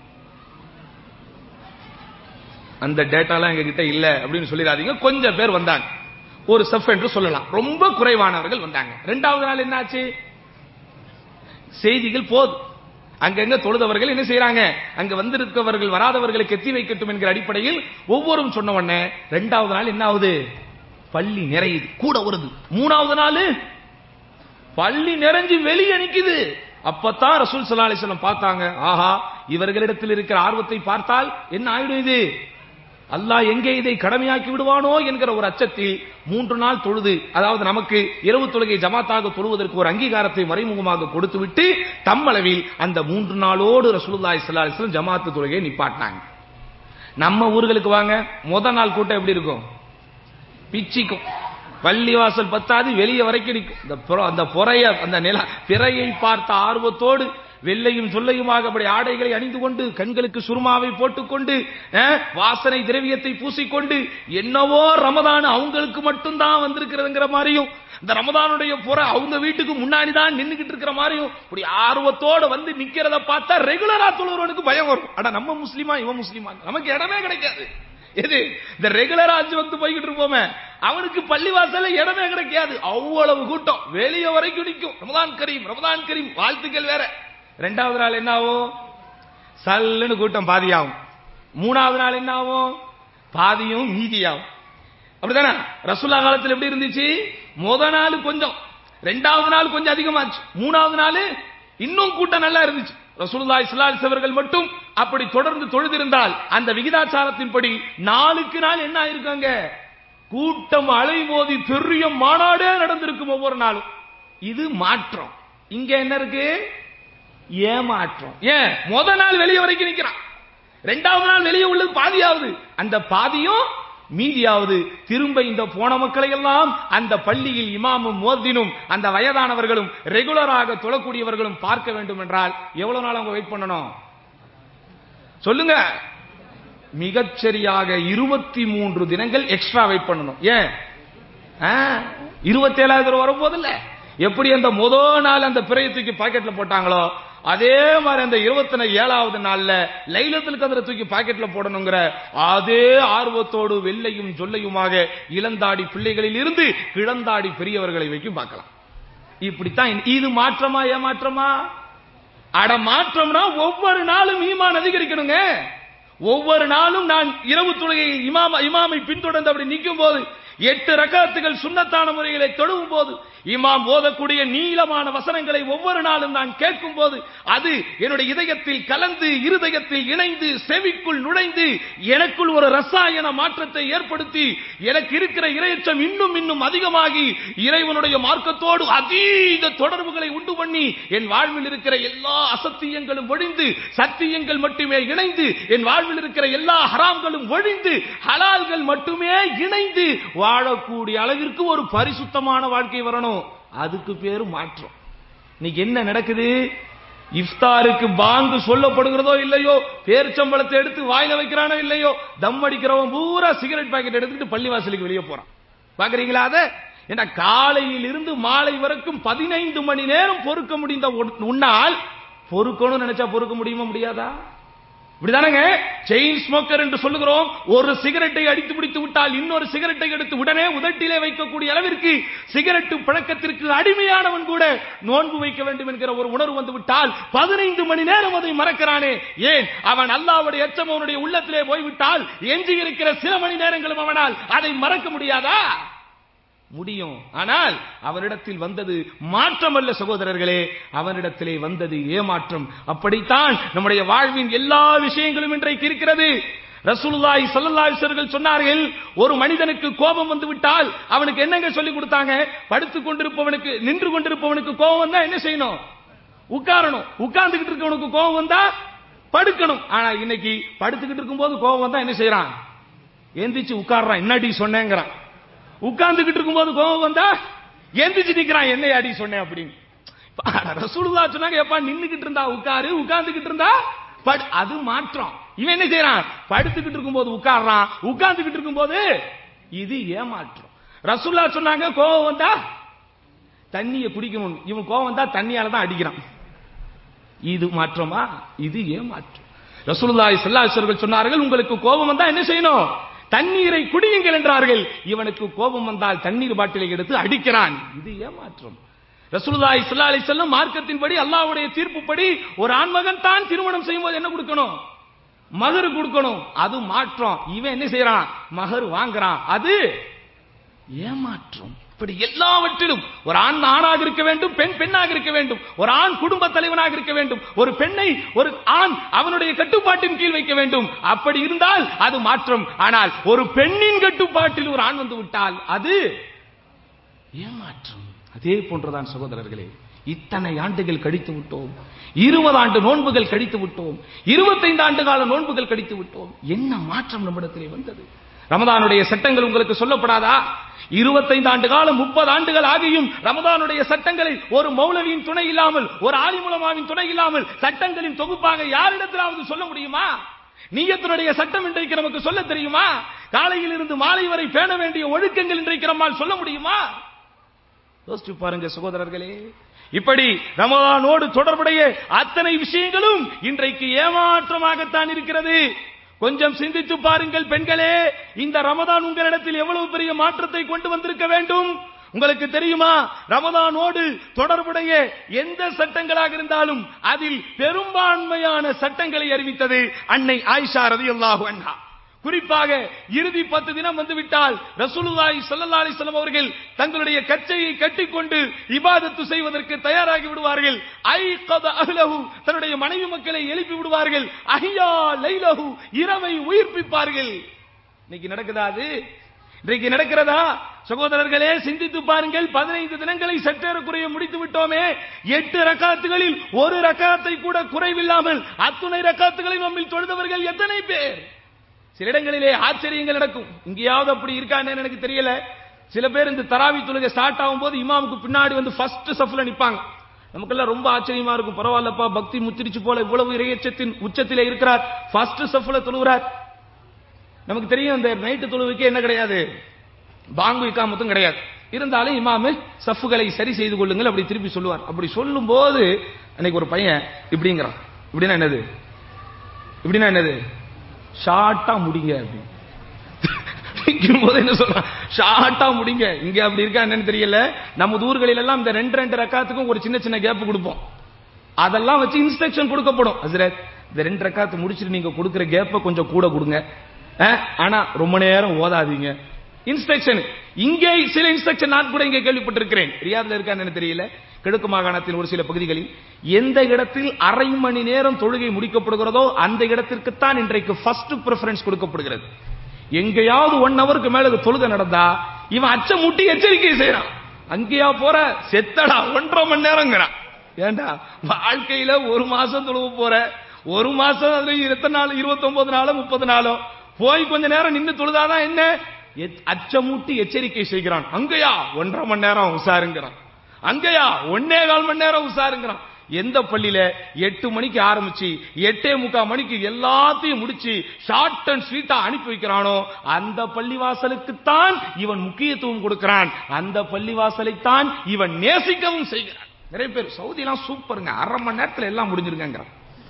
அந்த டேட்டாலாம் எங்க கிட்ட இல்ல அப்படின்னு சொல்லிடாதீங்க கொஞ்சம் பேர் வந்தாங்க ஒரு செஃப் என்று சொல்லலாம் ரொம்ப குறைவானவர்கள் வந்தாங்க ரெண்டாவது நாள் என்னாச்சு செய்திகள் போது அங்கங்க தொழுதவர்கள் என்ன செய்யறாங்க அங்க வந்திருக்கவர்கள் வராதவர்களுக்கு எத்தி வைக்கட்டும் என்கிற அடிப்படையில் ஒவ்வொரும் சொன்ன உடனே ரெண்டாவது நாள் என்ன ஆகுது பள்ளி நிறையுது கூட வருது மூணாவது நாள் பள்ளி நிறைஞ்சு வெளியே நிக்குது அப்பதான் ரசூல் சல்லா அலிஸ்லாம் பார்த்தாங்க ஆஹா இவர்களிடத்தில் இருக்கிற ஆர்வத்தை பார்த்தால் என்ன ஆயிடும் இது அல்லாஹ் எங்கே இதை கடமையாக்கி விடுவானோ என்கிற ஒரு அச்சத்தில் மூன்று நாள் தொழுது அதாவது நமக்கு இரவு தொழுகை ஜமாத்தாக தொழுவதற்கு ஒரு அங்கீகாரத்தை மறைமுகமாக கொடுத்து விட்டு தம்மளவில் அந்த மூன்று நாளோடு ரசூலுல்லாஹி ஸல்லல்லாஹு அலைஹி வஸல்லம் ஜமாத்து தொழுகையை நிப்பாட்டினாங்க நம்ம ஊர்களுக்கு வாங்க முத நாள் கூட்டம் எப்படி இருக்கும் பிச்சிக்கும் பள்ளிவாசல் பத்தாது வெளியே வரைக்கும் நிற்கும் இந்த புற- அந்த புறைய அந்த நில பிறையை பார்த்த ஆர்வத்தோடு வெள்ளையும் சொல்லையுமாக அப்படி ஆடைகளை அணிந்து கொண்டு கண்களுக்கு சுருமாவை போட்டுக்கொண்டு அஹ், வாசனை திரவியத்தை பூசிக்கொண்டு என்னவோ ரமதான் அவங்களுக்கு மட்டும்தான் வந்திருக்கிறதுங்கிற மாதிரியும் இந்த ரமதானுடைய புற அவங்க வீட்டுக்கு முன்னாடி தான் நின்னுகிட்டு இருக்கிற மாதிரியும் இப்படி ஆர்வத்தோட வந்து நிக்கிறத பார்த்தா ரெகுலரா தொழுறவனுக்கு பயம் வரும் அட நம்ம முஸ்லீமா இவன் முஸ்லீமா நமக்கு இடமே கிடைக்காது எது இந்த ரெகுலரா அஞ்சு வந்து போய்கிட்டு இருப்போமே அவனுக்கு பள்ளிவாசல்ல இடமே கிடைக்காது அவ்வளவு கூட்டம் வெளிய வரைக்கும் நிற்கும் ரமதான் கரீம் ரமதான் கரீம் வாழ்த்துக்கள் வேற ரெண்டாவது நாள் என்ன ஆகும் சல்லுன்னு கூட்டம் பாதியாகும் மூணாவது நாள் என்ன ஆகும் பாதியும் மீதியாகும் அப்படிதானே ரசூல்லா காலத்துல எப்படி இருந்துச்சு முத நாள் கொஞ்சம் ரெண்டாவது நாள் கொஞ்சம் அதிகமாச்சு மூணாவது நாள் இன்னும் கூட்டம் நல்லா இருந்துச்சு ரசூலுல்லாஹி ஸல்லல்லாஹு அலைஹி அவர்கள் மட்டும் அப்படி தொடர்ந்து தொழுதிருந்தால் அந்த விகிதாச்சாரத்தின்படி நாளுக்கு நாள் என்ன ஆயிருக்காங்க கூட்டம் அலைமோதி பெரிய மாநாடே நடந்திருக்கும் ஒவ்வொரு நாளும் இது மாற்றம் இங்க என்ன இருக்கு ஏமாற்றம் ஏன் முத நாள் வெளியே வரைக்கும் நிக்கிறான் ரெண்டாவது நாள் வெளியே உள்ளது பாதியாவது அந்த பாதியும் மீதியாவது திரும்ப இந்த போன மக்களை எல்லாம் அந்த பள்ளியில் இமாமும் மோதினும் அந்த வயதானவர்களும் ரெகுலராக தொழக்கூடியவர்களும் பார்க்க வேண்டும் என்றால் எவ்வளவு நாள் அவங்க வெயிட் பண்ணணும் சொல்லுங்க மிகச்சரியாக இருபத்தி மூன்று தினங்கள் எக்ஸ்ட்ரா வெயிட் பண்ணணும் ஏன் இருபத்தி ஏழாவது வரும்போது இல்ல எப்படி அந்த முதல் நாள் அந்த பிறையை தூக்கி பாக்கெட்ல போட்டாங்களோ அதே மாதிரி அந்த இருபத்தி ஏழாவது நாள்ல லைலத்தில் கதிர தூக்கி பாக்கெட்ல போடணுங்கிற அதே ஆர்வத்தோடு வெள்ளையும் சொல்லையுமாக இளந்தாடி பிள்ளைகளில் இருந்து கிழந்தாடி பெரியவர்களை வைக்கும் பார்க்கலாம் இப்படித்தான் இந்த- இது மாற்றமா ஏமாற்றமா அட மாற்றம்னா ஒவ்வொரு நாளும் ஈமான் அதிகரிக்கணுங்க ஒவ்வொரு நாளும் நான் இரவு தொழுகை இமாம இமாமை பின்தொடர்ந்து அப்படி நிற்கும் போது எட்டு ரகாத்துகள் சுண்ணத்தான முறைகளை தொழுவும் போது இமாம் ஓதக்கூடிய நீளமான வசனங்களை ஒவ்வொரு நாளும் நான் கேட்கும் போது அது என்னுடைய இதயத்தில் கலந்து இருதயத்தில் இணைந்து செவிக்குள் நுழைந்து எனக்குள் ஒரு ரசாயன மாற்றத்தை ஏற்படுத்தி எனக்கு இருக்கிற இரையச்சம் இன்னும் இன்னும் அதிகமாகி இறைவனுடைய மார்க்கத்தோடு அதீத தொடர்புகளை உண்டு பண்ணி என் வாழ்வில் இருக்கிற எல்லா அசத்தியங்களும் ஒழிந்து சத்தியங்கள் மட்டுமே இணைந்து என் வாழ்வில் இருக்கிற எல்லா ஹராம்களும் ஒழிந்து ஹலால்கள் மட்டுமே இணைந்து வாழக்கூடிய அளவிற்கு ஒரு பரிசுத்தமான வாழ்க்கை வரணும் அதுக்கு பேரு மாற்றம் இன்னைக்கு என்ன நடக்குது இஃப்தாருக்கு பாங்கு சொல்லப்படுகிறதோ இல்லையோ பேர்ச்சம்பளத்தை எடுத்து வாயில வைக்கிறானோ இல்லையோ தம் அடிக்கிறவன் பூரா சிகரெட் பாக்கெட் எடுத்துட்டு பள்ளிவாசலுக்கு வெளியே போறான் பாக்குறீங்களா அத ஏன்னா காலையில் இருந்து மாலை வரைக்கும் பதினைந்து மணி நேரம் பொறுக்க முடிந்த உன்- உன்னால் பொறுக்கணும்னு நினைச்சா பொறுக்க முடியுமா முடியாதா இப்படிதானங்க செயின் ஸ்மோக்கர் என்று சொல்லுகிறோம் ஒரு சிகரெட்டை அடித்து பிடித்து விட்டால் இன்னொரு சிகரெட்டை எடுத்து உடனே உதட்டிலே வைக்கக்கூடிய அளவிற்கு சிகரெட்டு பழக்கத்திற்கு அடிமையானவன் கூட நோன்பு வைக்க வேண்டும் என்கிற ஒரு உணர்வு வந்து விட்டால் பதினைந்து மணி நேரம் அதை மறக்கிறானே ஏன் அவன் அல்லாவுடைய எச்சம் அவனுடைய உள்ளத்திலே போய்விட்டால் எஞ்சி இருக்கிற சில மணி நேரங்களும் அவனால் அதை மறக்க முடியாதா முடியும் ஆனால் அவனிடத்தில் வந்தது மாற்றம் அல்ல சகோதரர்களே அவனிடத்திலே வந்தது ஏமாற்றம் அப்படித்தான் நம்முடைய வாழ்வின் எல்லா விஷயங்களும் இன்றைக்கு இருக்கிறது ரசூலுல்லாஹி ஸல்லல்லாஹு அலைஹி வஸல்லம் சொன்னார்கள் ஒரு மனிதனுக்கு கோபம் வந்து விட்டால் அவனுக்கு என்னங்க சொல்லி கொடுத்தாங்க படுத்துக் கொண்டிருப்பவனுக்கு நின்று கொண்டிருப்பவனுக்கு கோபம் வந்தா என்ன செய்யணும் உட்காரணும் உட்கார்ந்துகிட்டு இருக்கவனுக்கு கோபம் வந்தா படுக்கணும் ஆனா இன்னைக்கு படுத்துக்கிட்டு இருக்கும்போது கோபம் வந்தா என்ன செய்யறான் எந்திரிச்சு உட்கார்றான் என்னடி சொன்னேங்கிறான் உட்கார்ந்துகிட்டு இருக்கும்போது கோபம் வந்தா எந்திரிச்சு நிக்கிறான் என்னை அடி சொன்னேன் அப்படின்னு அட, ரசூலுல்லாஹ் சொன்னாங்க எப்பா நின்னுகிட்டு இருந்தா உட்காரு உட்கார்ந்துகிட்டு இருந்தா படு அது மாற்றம் இவன் என்ன செய்யறான் படுத்துக்கிட்டு இருக்கும்போது உட்கார்றான் உட்கார்ந்துகிட்டு இருக்கும்போது இது ஏமாற்றம் ரசூல்லா சொன்னாங்க கோபம் வந்தா தண்ணியை குடிக்கணும் இவன் கோபம் வந்தா தண்ணியால தான் அடிக்கிறான் இது மாற்றமா இது ஏமாற்றம் ரசூலுல்லாஹி ஸல்லல்லாஹு அலைஹி வஸல்லம் சொன்னார்கள் உங்களுக்கு கோபம் வந்தா என்ன செய்யணும் தண்ணீரை குடியுங்கள் என்றார்கள் இவனுக்கு கோபம் வந்தால் தண்ணீர் பாட்டிலை எடுத்து அடிக்கிறான் இது ஏமாற்றம் ரசூலுல்லாஹி ஸல்லல்லாஹு அலைஹி வஸல்லம் மார்க்கத்தின்படி அல்லாஹ்வுடைய தீர்ப்புப்படி ஒரு ஆண்மகன் தான் திருமணம் செய்யும்போது என்ன கொடுக்கணும் மகர் கொடுக்கணும் அது மாற்றம் இவன் என்ன செய்யறான் மகர் வாங்குறான் அது ஏமாற்றம் இப்படி எல்லாவற்றிலும் ஒரு ஆண் ஆணாக இருக்க வேண்டும் பெண் பெண்ணாக இருக்க வேண்டும் ஒரு ஆண் குடும்ப தலைவனாக இருக்க வேண்டும் ஒரு பெண்ணை ஒரு ஆண் அவனுடைய கட்டுப்பாட்டின் கீழ் வைக்க வேண்டும் அப்படி இருந்தால் அது மாற்றம் ஆனால் ஒரு பெண்ணின் கட்டுப்பாட்டில் ஒரு ஆண் வந்து விட்டால் அது ஏமாற்றம் அதே போன்றுதான் சகோதரர்களே இத்தனை ஆண்டுகள் கழித்து விட்டோம் இருபது ஆண்டு நோன்புகள் கழித்து விட்டோம் இருபத்தைந்து ஆண்டு கால நோன்புகள் கழித்து விட்டோம் என்ன மாற்றம் நம்மிடத்திலே வந்தது ரமதானுடைய சட்டங்கள் உங்களுக்கு சொல்லப்படாதா இருபத்தைந்து ஆண்டு காலம் முப்பது ஆண்டுகள் ஆகியும் ரமதானுடைய சட்டங்களை ஒரு மௌலவியின் துணை இல்லாமல் ஒரு ஆலிமுலமாவின் துணை இல்லாமல் சட்டங்களின் தொகுப்பாக யாரிடத்திலாவது சொல்ல முடியுமா நீயத்தினுடைய சட்டம் இன்றைக்கு நமக்கு சொல்ல தெரியுமா காலையில் இருந்து மாலை வரை பேண வேண்டிய ஒழுக்கங்கள் இன்றைக்கு நம்மால் சொல்ல முடியுமா யோசிச்சு பாருங்க சகோதரர்களே இப்படி ரமலானோடு தொடர்புடைய அத்தனை விஷயங்களும் இன்றைக்கு ஏமாற்றமாகத்தான் இருக்கிறது கொஞ்சம் சிந்தித்து பாருங்கள் பெண்களே இந்த ரமதான் உங்களிடத்தில் எவ்வளவு பெரிய மாற்றத்தை கொண்டு வந்திருக்க வேண்டும் உங்களுக்கு தெரியுமா ரமதானோடு தொடர்புடைய எந்த சட்டங்களாக இருந்தாலும் அதில் பெரும்பான்மையான சட்டங்களை அறிவித்தது அன்னை ஆயிஷா ரதியல்லாஹு அன்ஹா குறிப்பாக இறுதி பத்து தினம் வந்துவிட்டால் ரசூலுல்லாஹி ஸல்லல்லாஹு அலைஹி வஸல்லம் அவர்கள் தங்களுடைய கச்சையை கட்டிக்கொண்டு இபாதத்து செய்வதற்கு தயாராகி விடுவார்கள் ஐகத அஹ்லஹு தன்னுடைய மனைவி மக்களை எழுப்பி விடுவார்கள் அஹ்யா லைலஹு இரவை உயிர்ப்பிப்பார்கள் இன்னைக்கு நடக்குதா அது இன்றைக்கு நடக்கிறதா சகோதரர்களே சிந்தித்து பாருங்கள் பதினைந்து தினங்களை சற்றேறக்குறைய முடித்து விட்டோமே எட்டு ரக்காத்துகளில் ஒரு ரக்காத்தை கூட குறைவில்லாமல் அத்துணை ரக்காத்துகளை நம்மில் தொழுதவர்கள் எத்தனை பேர் சில இடங்களிலே ஆச்சரியங்கள் நடக்கும் இங்கேயாவது அப்படி இருக்கான்னு எனக்கு தெரியல சில பேர் இந்த தராவி தொழுகை ஸ்டார்ட் ஆகும்போது இமாமுக்கு பின்னாடி வந்து ஃபர்ஸ்ட் சஃப்ல நிப்பாங்க நமக்கெல்லாம் ரொம்ப ஆச்சரியமா இருக்கும் பரவாயில்லப்பா பக்தி முத்திரிச்சு போல இவ்வளவு இறையச்சத்தின் உச்சத்திலே இருக்கிறார் ஃபர்ஸ்ட் சஃப்ல தொழுகிறார் நமக்கு தெரியும் இந்த நைட்டு தொழுவுக்கு என்ன கிடையாது பாங்கு இக்காமத்தும் கிடையாது இருந்தாலும் இமாமு சஃப்புகளை சரி செய்து கொள்ளுங்கள் அப்படி திருப்பி சொல்லுவார் அப்படி சொல்லும் போது அன்னைக்கு ஒரு பையன் இப்படிங்கிறான் இப்படின்னா என்னது இப்படின்னா என்னது ஷார்ட்டா முடிங்க அப்படின்னு போது என்ன சொல்றான் ஷார்ட்டா முடிங்க இங்க அப்படி இருக்கா என்னன்னு தெரியல நம்ம ஊர்களில் எல்லாம் இந்த ரெண்டு ரெண்டு ரக்காத்துக்கும் ஒரு சின்ன சின்ன கேப் கொடுப்போம் அதெல்லாம் வச்சு இன்ஸ்ட்ரக்ஷன் கொடுக்கப்படும் ஹசரத் இந்த ரெண்டு ரக்காத்து முடிச்சிட்டு நீங்க கொடுக்கிற கேப்பை கொஞ்சம் கூட கொடுங்க அஹ், ஆனா ரொம்ப நேரம் ஓதாதீங்க இன்ஸ்ட்ரக்ஷன் இங்கே சில இன்ஸ்ட்ரக்ஷன் நான் கூட இங்கே கேள்விப்பட்டிருக்கிறேன் ரியாத்ல இருக்கான்னு தெரியல கிழக்கு மாகாணத்தின் ஒரு சில பகுதிகளில் எந்த இடத்தில் அரை மணி நேரம் தொழுகை முடிக்கப்படுகிறதோ அந்த இடத்திற்குத்தான் இன்றைக்கு ஃபர்ஸ்ட் ப்ரிஃபரன்ஸ் கொடுக்கப்படுகிறது எங்கேயாவது ஒன் ஹவருக்கு மேல இது தொழுகை நடந்தா இவன் அச்சமூட்டி எச்சரிக்கை செய்யறான் அங்கேயா போற செத்தடா ஒன்றரை மணி நேரங்கிறான் ஏண்டா வாழ்க்கையில ஒரு மாசம் தொழுவு போற ஒரு மாசம் அதுல எத்தனை நாள் இருபத்தி ஒன்பது நாளோ முப்பது நாளோ போய் கொஞ்ச நேரம் நின்னு தொழுதாதான் என்ன எச்- அச்சமூட்டி எச்சரிக்கை செய்கிறான் அங்கயா ஒன்றரை மணி நேரம் உசாருங்கிறான் அங்கயா ஒன்னே கால் மணி நேரம் உசாருங்கிறான் எந்த பள்ளியில எட்டு மணிக்கு ஆரம்பிச்சு எட்டே முக்கால் மணிக்கு எல்லாத்தையும் முடிச்சு ஷார்ட் அண்ட் ஸ்வீட்டா அனுப்பி வைக்கிறானோ அந்த பள்ளிவாசலுக்குத்தான் இவன் முக்கியத்துவம் கொடுக்கிறான் அந்த பள்ளிவாசலைத்தான் இவன் நேசிக்கவும் செய்கிறான் நிறைய பேர் சவுதிலாம் சூப்பருங்க அரை மணி நேரத்துல எல்லாம் முடிஞ்சிருக்காங்க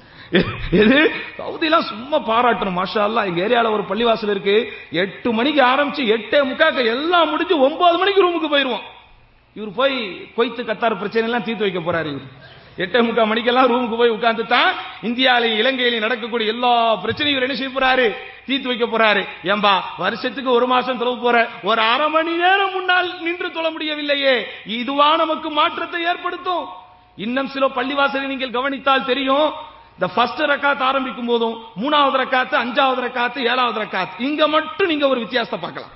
எது சவுதிலாம் சும்மா பாராட்டணும் மாஷா அல்லாஹ் எங்க ஏரியால ஒரு பள்ளிவாசல் இருக்கு எட்டு மணிக்கு ஆரம்பிச்சு எட்டே முக்காக்க எல்லாம் முடிஞ்சு ஒன்பது மணிக்கு ரூமுக்கு போயிருவோம் இவர் போய் கொய்த்து கத்தார் பிரச்சனை எல்லாம் தீர்த்து வைக்க போறாரு இவர் எட்டே முக்கால் மணிக்கெல்லாம் ரூமுக்கு போய் உட்கார்ந்து தான் இந்தியாவிலையும் இலங்கையிலையும் நடக்கக்கூடிய எல்லா பிரச்சனையும் இவர் என்ன செய்ய போறாரு தீர்த்து வைக்க போறாரு ஏம்பா வருஷத்துக்கு ஒரு மாசம் தொலைவு போற ஒரு அரை மணி நேரம் முன்னால் நின்று தொழ முடியவில்லையே இதுவா நமக்கு மாற்றத்தை ஏற்படுத்தும் இன்னும் சில பள்ளிவாசலை நீங்கள் கவனித்தால் தெரியும் இந்த ஃபர்ஸ்ட் ரக்காத் ஆரம்பிக்கும் போதும் மூணாவது ரக்காத்து அஞ்சாவது ரக்காத்து ஏழாவது ரக்காத் இங்க மட்டும் நீங்க ஒரு வித்தியாசத்தை பார்க்கலாம்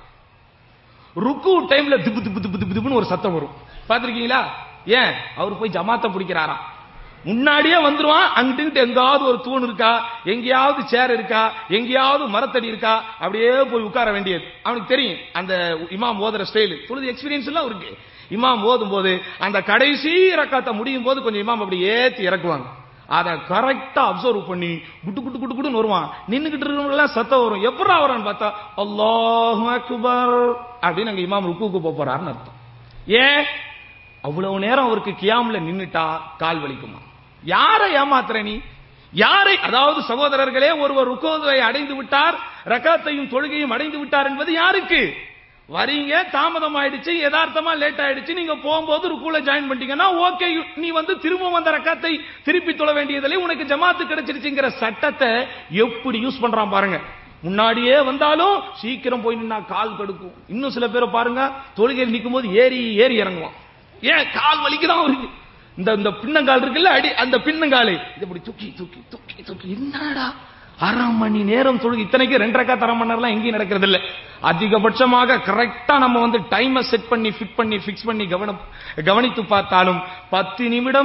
ருக்கு டைம்ல திப்பு திப்பு திப்பு திப்பு திப்புன்னு ஒரு சத்தம் வரும் பாத்திருக்கீங்களா ஏன் அவர் போய் ஜமாத்தை பிடிக்கிறாராம் முன்னாடியே வந்துருவான் அங்கிட்டு எங்காவது ஒரு தூண் இருக்கா எங்கேயாவது சேர் இருக்கா எங்கேயாவது மரத்தடி இருக்கா அப்படியே போய் உட்கார வேண்டியது அவனுக்கு தெரியும் அந்த இமாம் ஓதுற ஸ்டைல் தொழுது எக்ஸ்பீரியன்ஸ் எல்லாம் இருக்கு இமாம் ஓதும் போது அந்த கடைசி ரக்காத்தை முடியும் போது கொஞ்சம் இமாம் அப்படி ஏத்தி இறக்குவாங்க அதை கரெக்டா அப்சர்வ் பண்ணி குட்டு குட்டு குட்டு குட்டுன்னு வருவான் நின்னுகிட்டு இருக்கிறவங்க சத்தம் வரும் எப்படா வரான்னு பார்த்தா அல்லாஹ் அக்பர் அப்படின்னு அங்க இமாம் ருக்குக்கு போக போறாருன்னு அர்த்தம் ஏன் அவ்வளவு நேரம் அவருக்கு கியாம்ல நின்னுட்டா கால் வலிக்குமா யாரை ஏமாத்துற நீ யாரை அதாவது சகோதரர்களே ஒருவர் ருக்கோதை அடைந்து விட்டார் ரக்காத்தையும் தொழுகையும் அடைந்து விட்டார் என்பது யாருக்கு வரீங்க தாமதம் ஆயிடுச்சு யதார்த்தமா லேட் ஆயிடுச்சு நீங்க போகும்போது ருக்குல ஜாயின் பண்ணிட்டீங்கன்னா ஓகே நீ வந்து திரும்ப வந்த ரக்காத்தை திருப்பி தொழ வேண்டியதில்லை உனக்கு ஜமாத்து கிடைச்சிருச்சுங்கிற சட்டத்தை எப்படி யூஸ் பண்றான் பாருங்க முன்னாடியே வந்தாலும் சீக்கிரம் போய் நின்னா கால் கடுக்கும் இன்னும் சில பேரை பாருங்க தொழுகையில் நிற்கும் போது ஏறி ஏறி இறங்குவான் ஏன் கால் வலிக்குதான் அவருக்கு இந்த இந்த பின்னங்கால் இருக்குல்ல அடி அந்த பின்னங்காலை இது இப்படி தூக்கி தூக்கி தூக்கி தூக்கி என்னடா அரை மணி நேரம் தொழுகை இத்தனைக்கு ரெண்டரை காத்து அரை மணி நேரம்லாம் எங்கேயும் நடக்கிறது இல்ல அதிகபட்சமாக கரெக்டா நம்ம வந்து டைமை செட் பண்ணி ஃபிட் பண்ணி ஃபிக்ஸ் பண்ணி கவனம் கவனித்து பார்த்தாலும் பத்து நிமிடம்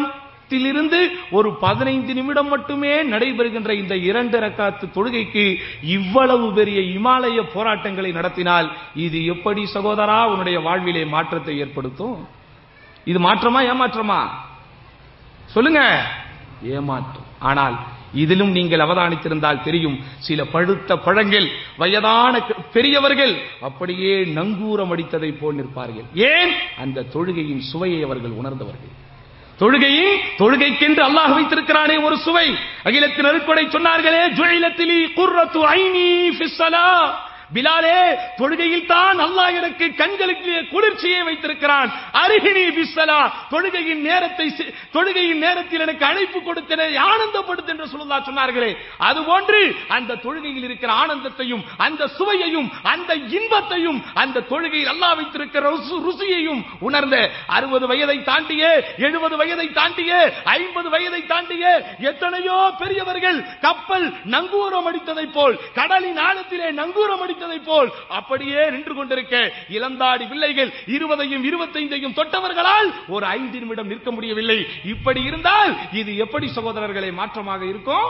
பத்திலிருந்து ஒரு பதினைந்து நிமிடம் மட்டுமே நடைபெறுகின்ற இந்த இரண்டு ரக்காத்து தொழுகைக்கு இவ்வளவு பெரிய இமாலய போராட்டங்களை நடத்தினால் இது எப்படி சகோதரா உன்னுடைய வாழ்விலே மாற்றத்தை ஏற்படுத்தும் இது மாற்றமா ஏமாற்றமா சொல்லுங்க ஏமாற்றம் ஆனால் இதிலும் நீங்கள் அவதானித்திருந்தால் தெரியும் சில பழுத்த பழங்கள் வயதான க- பெரியவர்கள் அப்படியே நங்கூரம் அடித்ததை போல் நிற்பார்கள் ஏன் அந்த தொழுகையின் சுவையை அவர்கள் உணர்ந்தவர்கள் தொழுகையை தொழுகைக்கென்று அல்லாஹ் வைத்திருக்கிறானே ஒரு சுவை அகிலத்தின் அருட்கொடை சொன்னார்களே ஜுழைலத்திலி குர்ரத்து ஐனி ஃபிஸ்ஸலா பிலாலே தொழுகையில் தான் அல்லாஹ் எனக்கு கண்களுக்கு குளிர்ச்சியை வைத்திருக்கிறான் அருகினி பிஸ்ஸலா தொழுகையின் நேரத்தை சி- தொழுகையின் நேரத்தில் எனக்கு அழைப்பு கொடுத்தன ஆனந்தப்படுத்து என்று சொல்லுதா சொன்னார்களே அதுபோன்று அந்த தொழுகையில் இருக்கிற ஆனந்தத்தையும் அந்த சுவையையும் அந்த இன்பத்தையும் அந்த தொழுகையில் அல்லாஹ் வைத்திருக்கிற ருசு- ருசியையும் உணர்ந்த அறுபது வயதை தாண்டிய எழுபது வயதை தாண்டிய ஐம்பது வயதை தாண்டிய எத்தனையோ பெரியவர்கள் கப்பல் நங்கூரம் அடித்ததை போல் கடலின் ஆழத்திலே நங்கூரம் அடித்ததை போல் அப்படியே நின்று கொண்டிருக்க இளந்தாடி பிள்ளைகள் இருபதையும் இருபத்தைந்தையும் தொட்டவர்களால் ஒரு ஐந்து நிமிடம் நிற்க முடியவில்லை இப்படி இருந்தால் இது எப்படி சகோதரர்களை மாற்றமாக இருக்கும்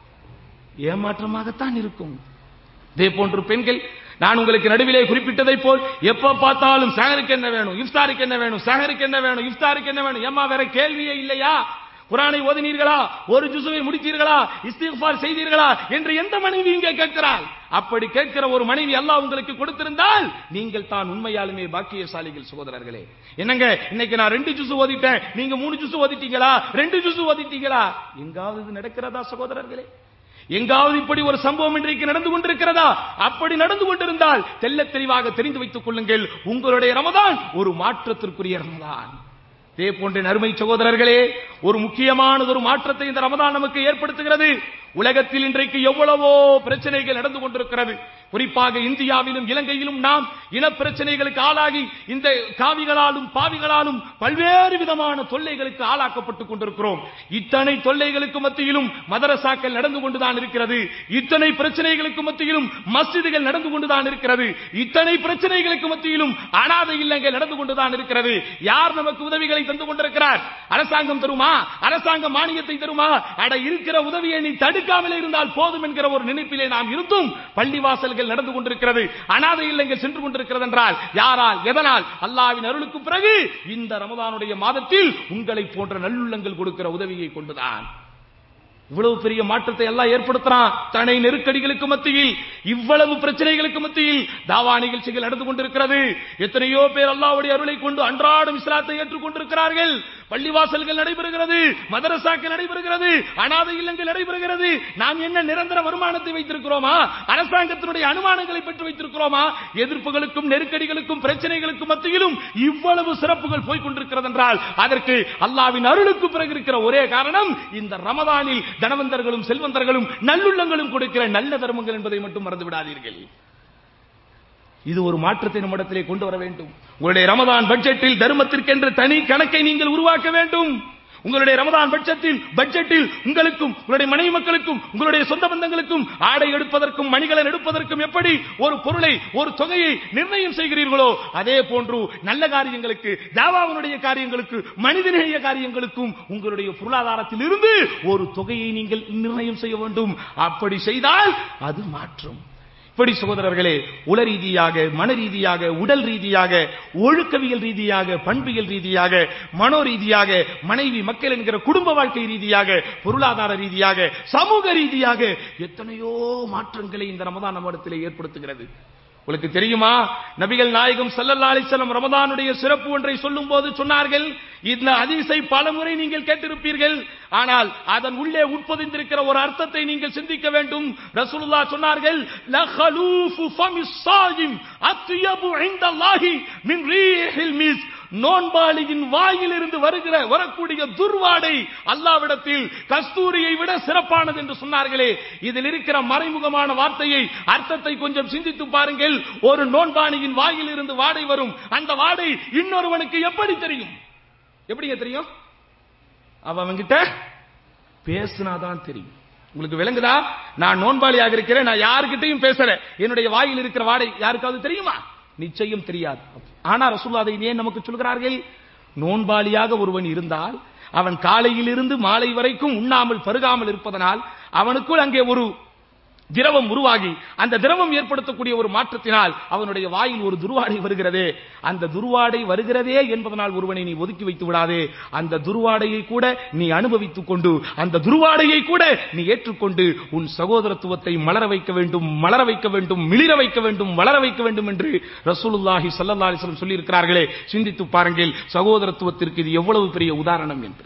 ஏமாற்றமாகத்தான் இருக்கும் இதே போன்று பெண்கள் நான் உங்களுக்கு நடுவிலே குறிப்பிட்டதை போல் எப்ப பார்த்தாலும் சஹருக்கு என்ன வேணும் இஃப்தாருக்கு என்ன வேணும் சஹருக்கு என்ன வேணும் இஃப்தாருக்கு என்ன வேணும் ஏம்மா வேற கேள்வியே இல்லையா குரானை ஓதினீர்களா ஒரு ஜுசுவை முடித்தீர்களா இஸ்திஃபார் செய்தீர்களா என்று எந்த மனைவி இங்கே கேட்கிறாள் அப்படி கேட்கிற ஒரு மனைவி அல்லாஹ் உங்களுக்கு கொடுத்திருந்தால் நீங்கள் தான் உண்மையாலுமே பாக்கியசாலிகள் சகோதரர்களே என்னங்க இன்னைக்கு நான் ரெண்டு ஜுசு ஓதிட்டேன் நீங்க மூணு ஜுசு ஓதிட்டீங்களா ரெண்டு ஜுசு ஓதிட்டீங்களா எங்காவது இது நடக்கிறதா சகோதரர்களே எங்காவது இப்படி ஒரு சம்பவம் இன்றைக்கு நடந்து கொண்டிருக்கிறதா அப்படி நடந்து கொண்டிருந்தால் தெள்ளத் தெளிவாக தெரிந்து வைத்துக் கொள்ளுங்கள் உங்களுடைய ரமதான் ஒரு மாற்றத்திற்குரிய ரமதான் இதே போன்ற நறுமை சகோதரர்களே ஒரு முக்கியமானது ஒரு மாற்றத்தை இந்த ரமதான் நமக்கு ஏற்படுத்துகிறது உலகத்தில் இன்றைக்கு எவ்வளவோ பிரச்சனைகள் நடந்து கொண்டிருக்கிறது குறிப்பாக இந்தியாவிலும் இலங்கையிலும் நாம் இன பிரச்சனைகளுக்கு ஆளாகி இந்த காவிகளாலும் பாவிகளாலும் பல்வேறு விதமான தொல்லைகளுக்கு ஆளாக்கப்பட்டுக் கொண்டிருக்கிறோம் இத்தனை தொல்லைகளுக்கு மத்தியிலும் மதரசாக்கள் நடந்து கொண்டுதான் இருக்கிறது இத்தனை பிரச்சனைகளுக்கு மத்தியிலும் மஸ்ஜிதுகள் நடந்து கொண்டுதான் இருக்கிறது இத்தனை பிரச்சனைகளுக்கு மத்தியிலும் அனாதை இல்லங்கள் நடந்து கொண்டுதான் இருக்கிறது யார் நமக்கு உதவிகளை தந்து கொண்டிருக்கிறார் அரசாங்கம் தருமா அரசாங்கம் மானியத்தை தருமா அட இருக்கிற உதவியை நீ தடுக்காமலே இருந்தால் போதும் என்கிற ஒரு நினைப்பிலே நாம் இருந்தும் பள்ளிவாசல்கள் நடந்து கொண்டிருக்கிறது அனாதை இல்லங்கள் சென்று கொண்டிருக்கிறது என்றால் யாரால் எதனால் அல்லாவின் அருளுக்கு பிறகு இந்த ரமதானுடைய மாதத்தில் உங்களை போன்ற நல்லுள்ளங்கள் கொடுக்கிற உதவியை கொண்டுதான் இவ்வளவு பெரிய மாற்றத்தை எல்லாம் ஏற்படுத்துறான் தனை நெருக்கடிகளுக்கு மத்தியில் இவ்வளவு பிரச்சனைகளுக்கு மத்தியில் தாவா நிகழ்ச்சிகள் நடந்து கொண்டிருக்கிறது எத்தனையோ பேர் அல்லாஹ்வுடைய அருளை கொண்டு அன்றாடம் இஸ்லாத்தை ஏற்றுக்கொண்டிருக்கிறார்கள் பள்ளிவாசல்கள் நடைபெறுகிறது மதரசாக்கள் நடைபெறுகிறது அனாதை இல்லங்கள் நடைபெறுகிறது நாம் என்ன நிரந்தர வருமானத்தை வைத்திருக்கிறோமா அரசாங்கத்தினுடைய அனுமானங்களை பெற்று வைத்திருக்கிறோமா எதிர்ப்புகளுக்கும் நெருக்கடிகளுக்கும் பிரச்சனைகளுக்கும் மத்தியிலும் இவ்வளவு சிறப்புகள் போய் கொண்டிருக்கிறது என்றால் அதற்கு அல்லாவின் அருளுக்கு பிறகு இருக்கிற ஒரே காரணம் இந்த ரமதானில் தனவந்தர்களும் செல்வந்தர்களும் நல்லுள்ளங்களும் கொடுக்கிற நல்ல தர்மங்கள் என்பதை மட்டும் மறந்து விடாதீர்கள் இது ஒரு மாற்றத்தை நம்மிடத்திலே கொண்டு வர வேண்டும் உங்களுடைய ரமதான் பட்ஜெட்டில் தர்மத்திற்கென்று தனி கணக்கை நீங்கள் உருவாக்க வேண்டும் உங்களுடைய ரமதான் பட்ஜெட்டில் பட்ஜெட்டில் உங்களுக்கும் உங்களுடைய மனைவி மக்களுக்கும் உங்களுடைய சொந்த பந்தங்களுக்கும் ஆடை எடுப்பதற்கும் மணிகலன் எடுப்பதற்கும் எப்படி ஒரு பொருளை ஒரு தொகையை நிர்ணயம் செய்கிறீர்களோ அதே போன்று நல்ல காரியங்களுக்கு தாவாவினுடைய காரியங்களுக்கு மனிதநேய காரியங்களுக்கும் உங்களுடைய பொருளாதாரத்தில் இருந்து ஒரு தொகையை நீங்கள் நிர்ணயம் செய்ய வேண்டும் அப்படி செய்தால் அது மாற்றும் இப்படி சகோதரர்களே உள ரீதியாக மன ரீதியாக உடல் ரீதியாக ஒழுக்கவியல் ரீதியாக பண்பியல் ரீதியாக மனோ ரீதியாக மனைவி மக்கள் என்கிற குடும்ப வாழ்க்கை ரீதியாக பொருளாதார ரீதியாக சமூக ரீதியாக எத்தனையோ மாற்றங்களை இந்த ரமதான் நம்மிடத்திலே ஏற்படுத்துகிறது உங்களுக்கு தெரியுமா நபிகள் நாயகம் ஸல்லல்லாஹு அலைஹி வஸல்லம் ரமதானுடைய சிறப்பு ஒன்றை சொல்லும் போது சொன்னார்கள் இந்த ஹதீஸை பலமுறை நீங்கள் கேட்டிருப்பீர்கள் ஆனால் அதன் உள்ளே உட்பொதிந்திருக்கிற ஒரு அர்த்தத்தை நீங்கள் சிந்திக்க வேண்டும் ரசூலுல்லாஹ் சொன்னார்கள் லஹலூஃபு ஃபமிஸ் ஸாயிம் அத்யபு இன்தல்லாஹி மின் ரீஹில் மிஸ் நோன்பாளியின் வாயிலிருந்து வருகிற வரக்கூடிய துர்வாடை அல்லாவிடத்தில் கஸ்தூரியை விட சிறப்பானது என்று சொன்னார்களே இதில் இருக்கிற மறைமுகமான வார்த்தையை அர்த்தத்தை கொஞ்சம் சிந்தித்து பாருங்கள் ஒரு நோன்பாளியின் வாயில் இருந்து வாடை வரும் அந்த வாடை இன்னொருவனுக்கு எப்படி தெரியும் எப்படிங்க தெரியும் அவன் அவன்கிட்ட பேசினாதான் தெரியும் உங்களுக்கு விளங்குதா நான் நோன்பாளியாக இருக்கிறேன் நான் யாருக்கிட்டையும் பேசுறேன் என்னுடைய வாயில் இருக்கிற வாடை யாருக்காவது தெரியுமா நிச்சயம் தெரியாது ஆனா ரசூல்லா அதை ஏன் நமக்கு சொல்கிறார்கள் நோன்பாளியாக ஒருவன் இருந்தால் அவன் காலையிலிருந்து மாலை வரைக்கும் உண்ணாமல் பருகாமல் இருப்பதனால் அவனுக்குள் அங்கே ஒரு திரவம் உருவாகி அந்த திரவம் ஏற்படுத்தக்கூடிய ஒரு மாற்றத்தினால் அவனுடைய வாயில் ஒரு துருவாடை வருகிறதே அந்த துருவாடை வருகிறதே என்பதனால் ஒருவனை நீ ஒதுக்கி வைத்து விடாதே அந்த துருவாடையை கூட நீ அனுபவித்துக் கொண்டு அந்த துருவாடையை கூட நீ ஏற்றுக்கொண்டு உன் சகோதரத்துவத்தை மலர வைக்க வேண்டும் மலர வைக்க வேண்டும் மிளிர வைக்க வேண்டும் வளர வைக்க வேண்டும் என்று ரசூலுல்லாஹி ஸல்லல்லாஹு அலைஹி வஸல்லம் சொல்லி இருக்கிறார்களே சிந்தித்து பாருங்கள் சகோதரத்துவத்திற்கு இது எவ்வளவு பெரிய உதாரணம் என்று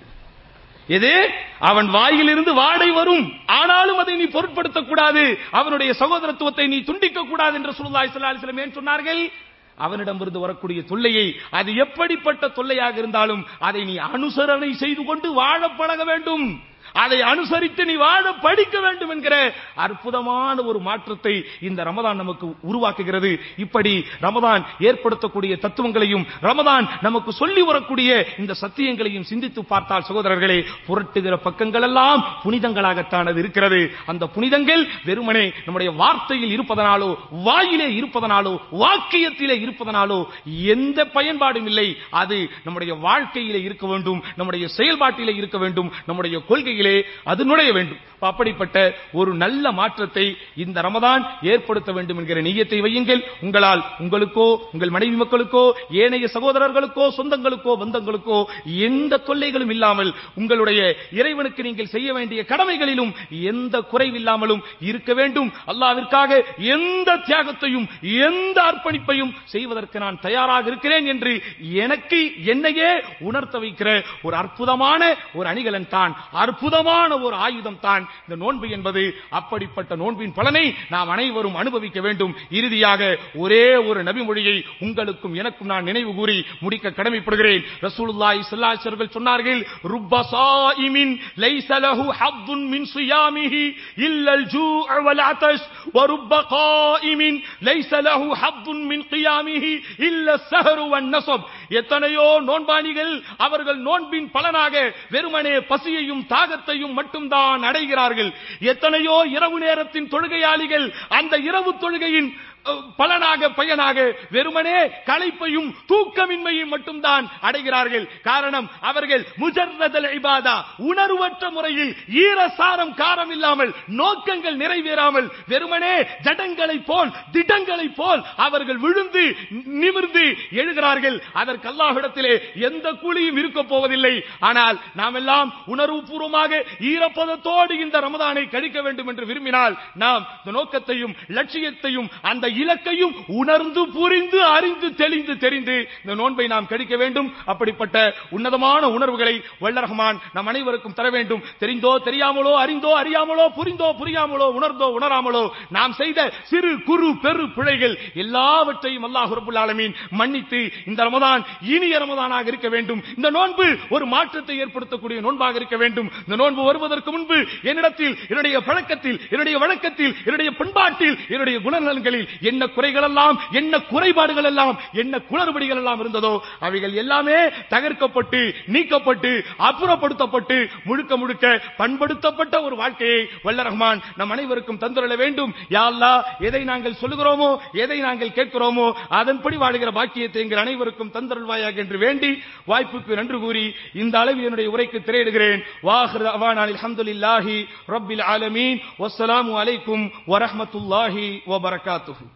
எது அவன் வாயிலிருந்து வாடை வரும் ஆனாலும் அதை நீ பொருட்படுத்தக் கூடாது அவனுடைய சகோதரத்துவத்தை நீ துண்டிக்க கூடாது என்று சுல்லாய் சல்லாஹிஸ்லம் ஏன் சொன்னார்கள் அவனிடமிருந்து வரக்கூடிய தொல்லையை அது எப்படிப்பட்ட தொல்லையாக இருந்தாலும் அதை நீ அனுசரணை செய்து கொண்டு வாழ பழக வேண்டும் அதை அனுசரித்து நீ வாழ படிக்க வேண்டும் என்கிற அற்புதமான ஒரு மாற்றத்தை இந்த ரமதான் நமக்கு உருவாக்குகிறது இப்படி ரமதான் ஏற்படுத்தக்கூடிய தத்துவங்களையும் ரமதான் நமக்கு சொல்லி வரக்கூடிய இந்த சத்தியங்களையும் சிந்தித்து பார்த்தால் சகோதரர்களே புரட்டுகிற பக்கங்கள் எல்லாம் புனிதங்களாகத்தான் அது இருக்கிறது அந்த புனிதங்கள் வெறுமனே நம்முடைய வார்த்தையில் இருப்பதனாலோ வாயிலே இருப்பதனாலோ வாக்கியத்திலே இருப்பதனாலோ எந்த பயன்பாடும் இல்லை அது நம்முடைய வாழ்க்கையிலே இருக்க வேண்டும் நம்முடைய செயல்பாட்டிலே இருக்க வேண்டும் நம்முடைய கொள்கையிலே அது நுழைய வேண்டும் அப்படிப்பட்ட ஒரு நல்ல மாற்றத்தை இந்த ரமதான் ஏற்படுத்த வேண்டும் என்கிற நீயத்தை வையுங்கள் உங்களால் உங்களுக்கோ உங்கள் மனைவி மக்களுக்கோ ஏனைய சகோதரர்களுக்கோ சொந்தங்களுக்கோ பந்தங்களுக்கோ எந்த தொல்லைகளும் இல்லாமல் உங்களுடைய இறைவனுக்கு நீங்கள் செய்ய வேண்டிய கடமைகளிலும் எந்த குறைவில்லாமலும் இருக்க வேண்டும் அல்லாவிற்காக எந்த தியாகத்தையும் எந்த அர்ப்பணிப்பையும் செய்வதற்கு நான் தயாராக இருக்கிறேன் என்று எனக்கு என்னையே உணர்த்த வைக்கிற ஒரு அற்புதமான ஒரு அணிகலன் தான் அற்புதமான ஒரு ஆயுதம் தான் இந்த நோன்பு என்பது அப்படிப்பட்ட நோன்பின் பலனை நாம் அனைவரும் அனுபவிக்க வேண்டும் இறுதியாக ஒரே ஒரு நபிமொழியை உங்களுக்கும் எனக்கும் நான் நினைவு கூறி முடிக்க கடமைப்படுகிறேன் ரசூலுல்லாஹி ஸல்லல்லாஹு அலைஹி வஸல்லம் சொன்னார்கள் ருப்ப சாயிமின் லைஸ லஹு ஹத்துன் மின் சியாமிஹி இல்லல் ஜூஅ வல் அதஷ் ورب قائم ليس له حظ من قيامه إلا السهر والنصب எத்தனையோ நோன்பாளிகள் அவர்கள் நோன்பின் பலனாக வெறுமனே பசியையும் தாகத்தையும் மட்டும்தான் அடைகிறார்கள் எத்தனையோ இரவு நேரத்தின் தொழுகையாளிகள் அந்த இரவு தொழுகையின் அஹ், பலனாக பயனாக வெறுமனே களைப்பையும் தூக்கமின்மையும் மட்டும்தான் அடைகிறார்கள் காரணம் அவர்கள் முஜர்ரதல் இபாதா உணர்வற்ற முறையில் ஈரசாரம் காரம் இல்லாமல் நோக்கங்கள் நிறைவேறாமல் வெறுமனே ஜடங்களை போல் திடங்களை போல் அவர்கள் விழுந்து நிமிர்ந்து எழுகிறார்கள் அதற்கு அல்லாஹ்விடத்திலே எந்த கூலியும் இருக்க போவதில்லை ஆனால் நாம் எல்லாம் உணர்வுபூர்வமாக ஈரப்பதத்தோடு இந்த ரமதானை கழிக்க வேண்டும் என்று விரும்பினால் நாம் இந்த நோக்கத்தையும் லட்சியத்தையும் அந்த இலக்கையும் உணர்ந்து புரிந்து அறிந்து தெளிந்து தெரிந்து இந்த நோன்பை நாம் கழிக்க வேண்டும் அப்படிப்பட்ட உன்னதமான உணர்வுகளை வல்ல ரஹ்மான் நம் அனைவருக்கும் தர வேண்டும் தெரிந்தோ தெரியாமலோ அறிந்தோ அறியாமலோ புரிந்தோ புரியாமலோ உணர்ந்தோ உணராமலோ நாம் செய்த சிறு குறு பெரு பிழைகள் எல்லாவற்றையும் அல்லாஹ் ரபுல் ஆலமீன் மன்னித்து இந்த ரமதான் இனிய ரமதானாக இருக்க வேண்டும் இந்த நோன்பு ஒரு மாற்றத்தை ஏற்படுத்தக்கூடிய நோன்பாக இருக்க வேண்டும் இந்த நோன்பு வருவதற்கு முன்பு என்னிடத்தில் என்னுடைய பழக்கத்தில் என்னுடைய வழக்கத்தில் என்னுடைய பண்பாட்டில் என்னுடைய குணநலன்களில் என்ன குறைகள் எல்லாம் என்ன குறைபாடுகள் எல்லாம் என்ன குளறுபடிகள் எல்லாம் இருந்ததோ அவைகள் எல்லாமே தகர்க்கப்பட்டு நீக்கப்பட்டு அப்புறப்படுத்தப்பட்டு முழுக்க முழுக்க பண்படுத்தப்பட்ட ஒரு வாழ்க்கையை வல்ல ரஹ்மான் நம் அனைவருக்கும் தந்துள்ள வேண்டும் யா அல்லாஹ் எதை நாங்கள் சொல்லுகிறோமோ எதை நாங்கள் கேட்கிறோமோ அதன்படி வாழுகிற பாக்கியத்தை எங்கள் அனைவருக்கும் தந்தருள்வாயாக என்று வேண்டி வாய்ப்புக்கு நன்றி கூறி இந்த அளவில் என்னுடைய உரைக்கு திரையிடுகிறேன் வாஹிர் அவான் அல்ஹம்துலில்லாஹி ரப்பில் ஆலமீன் வஸ்ஸலாமு அலைக்கும் வரஹ்மத்துல்லாஹி வபரகாத்துஹு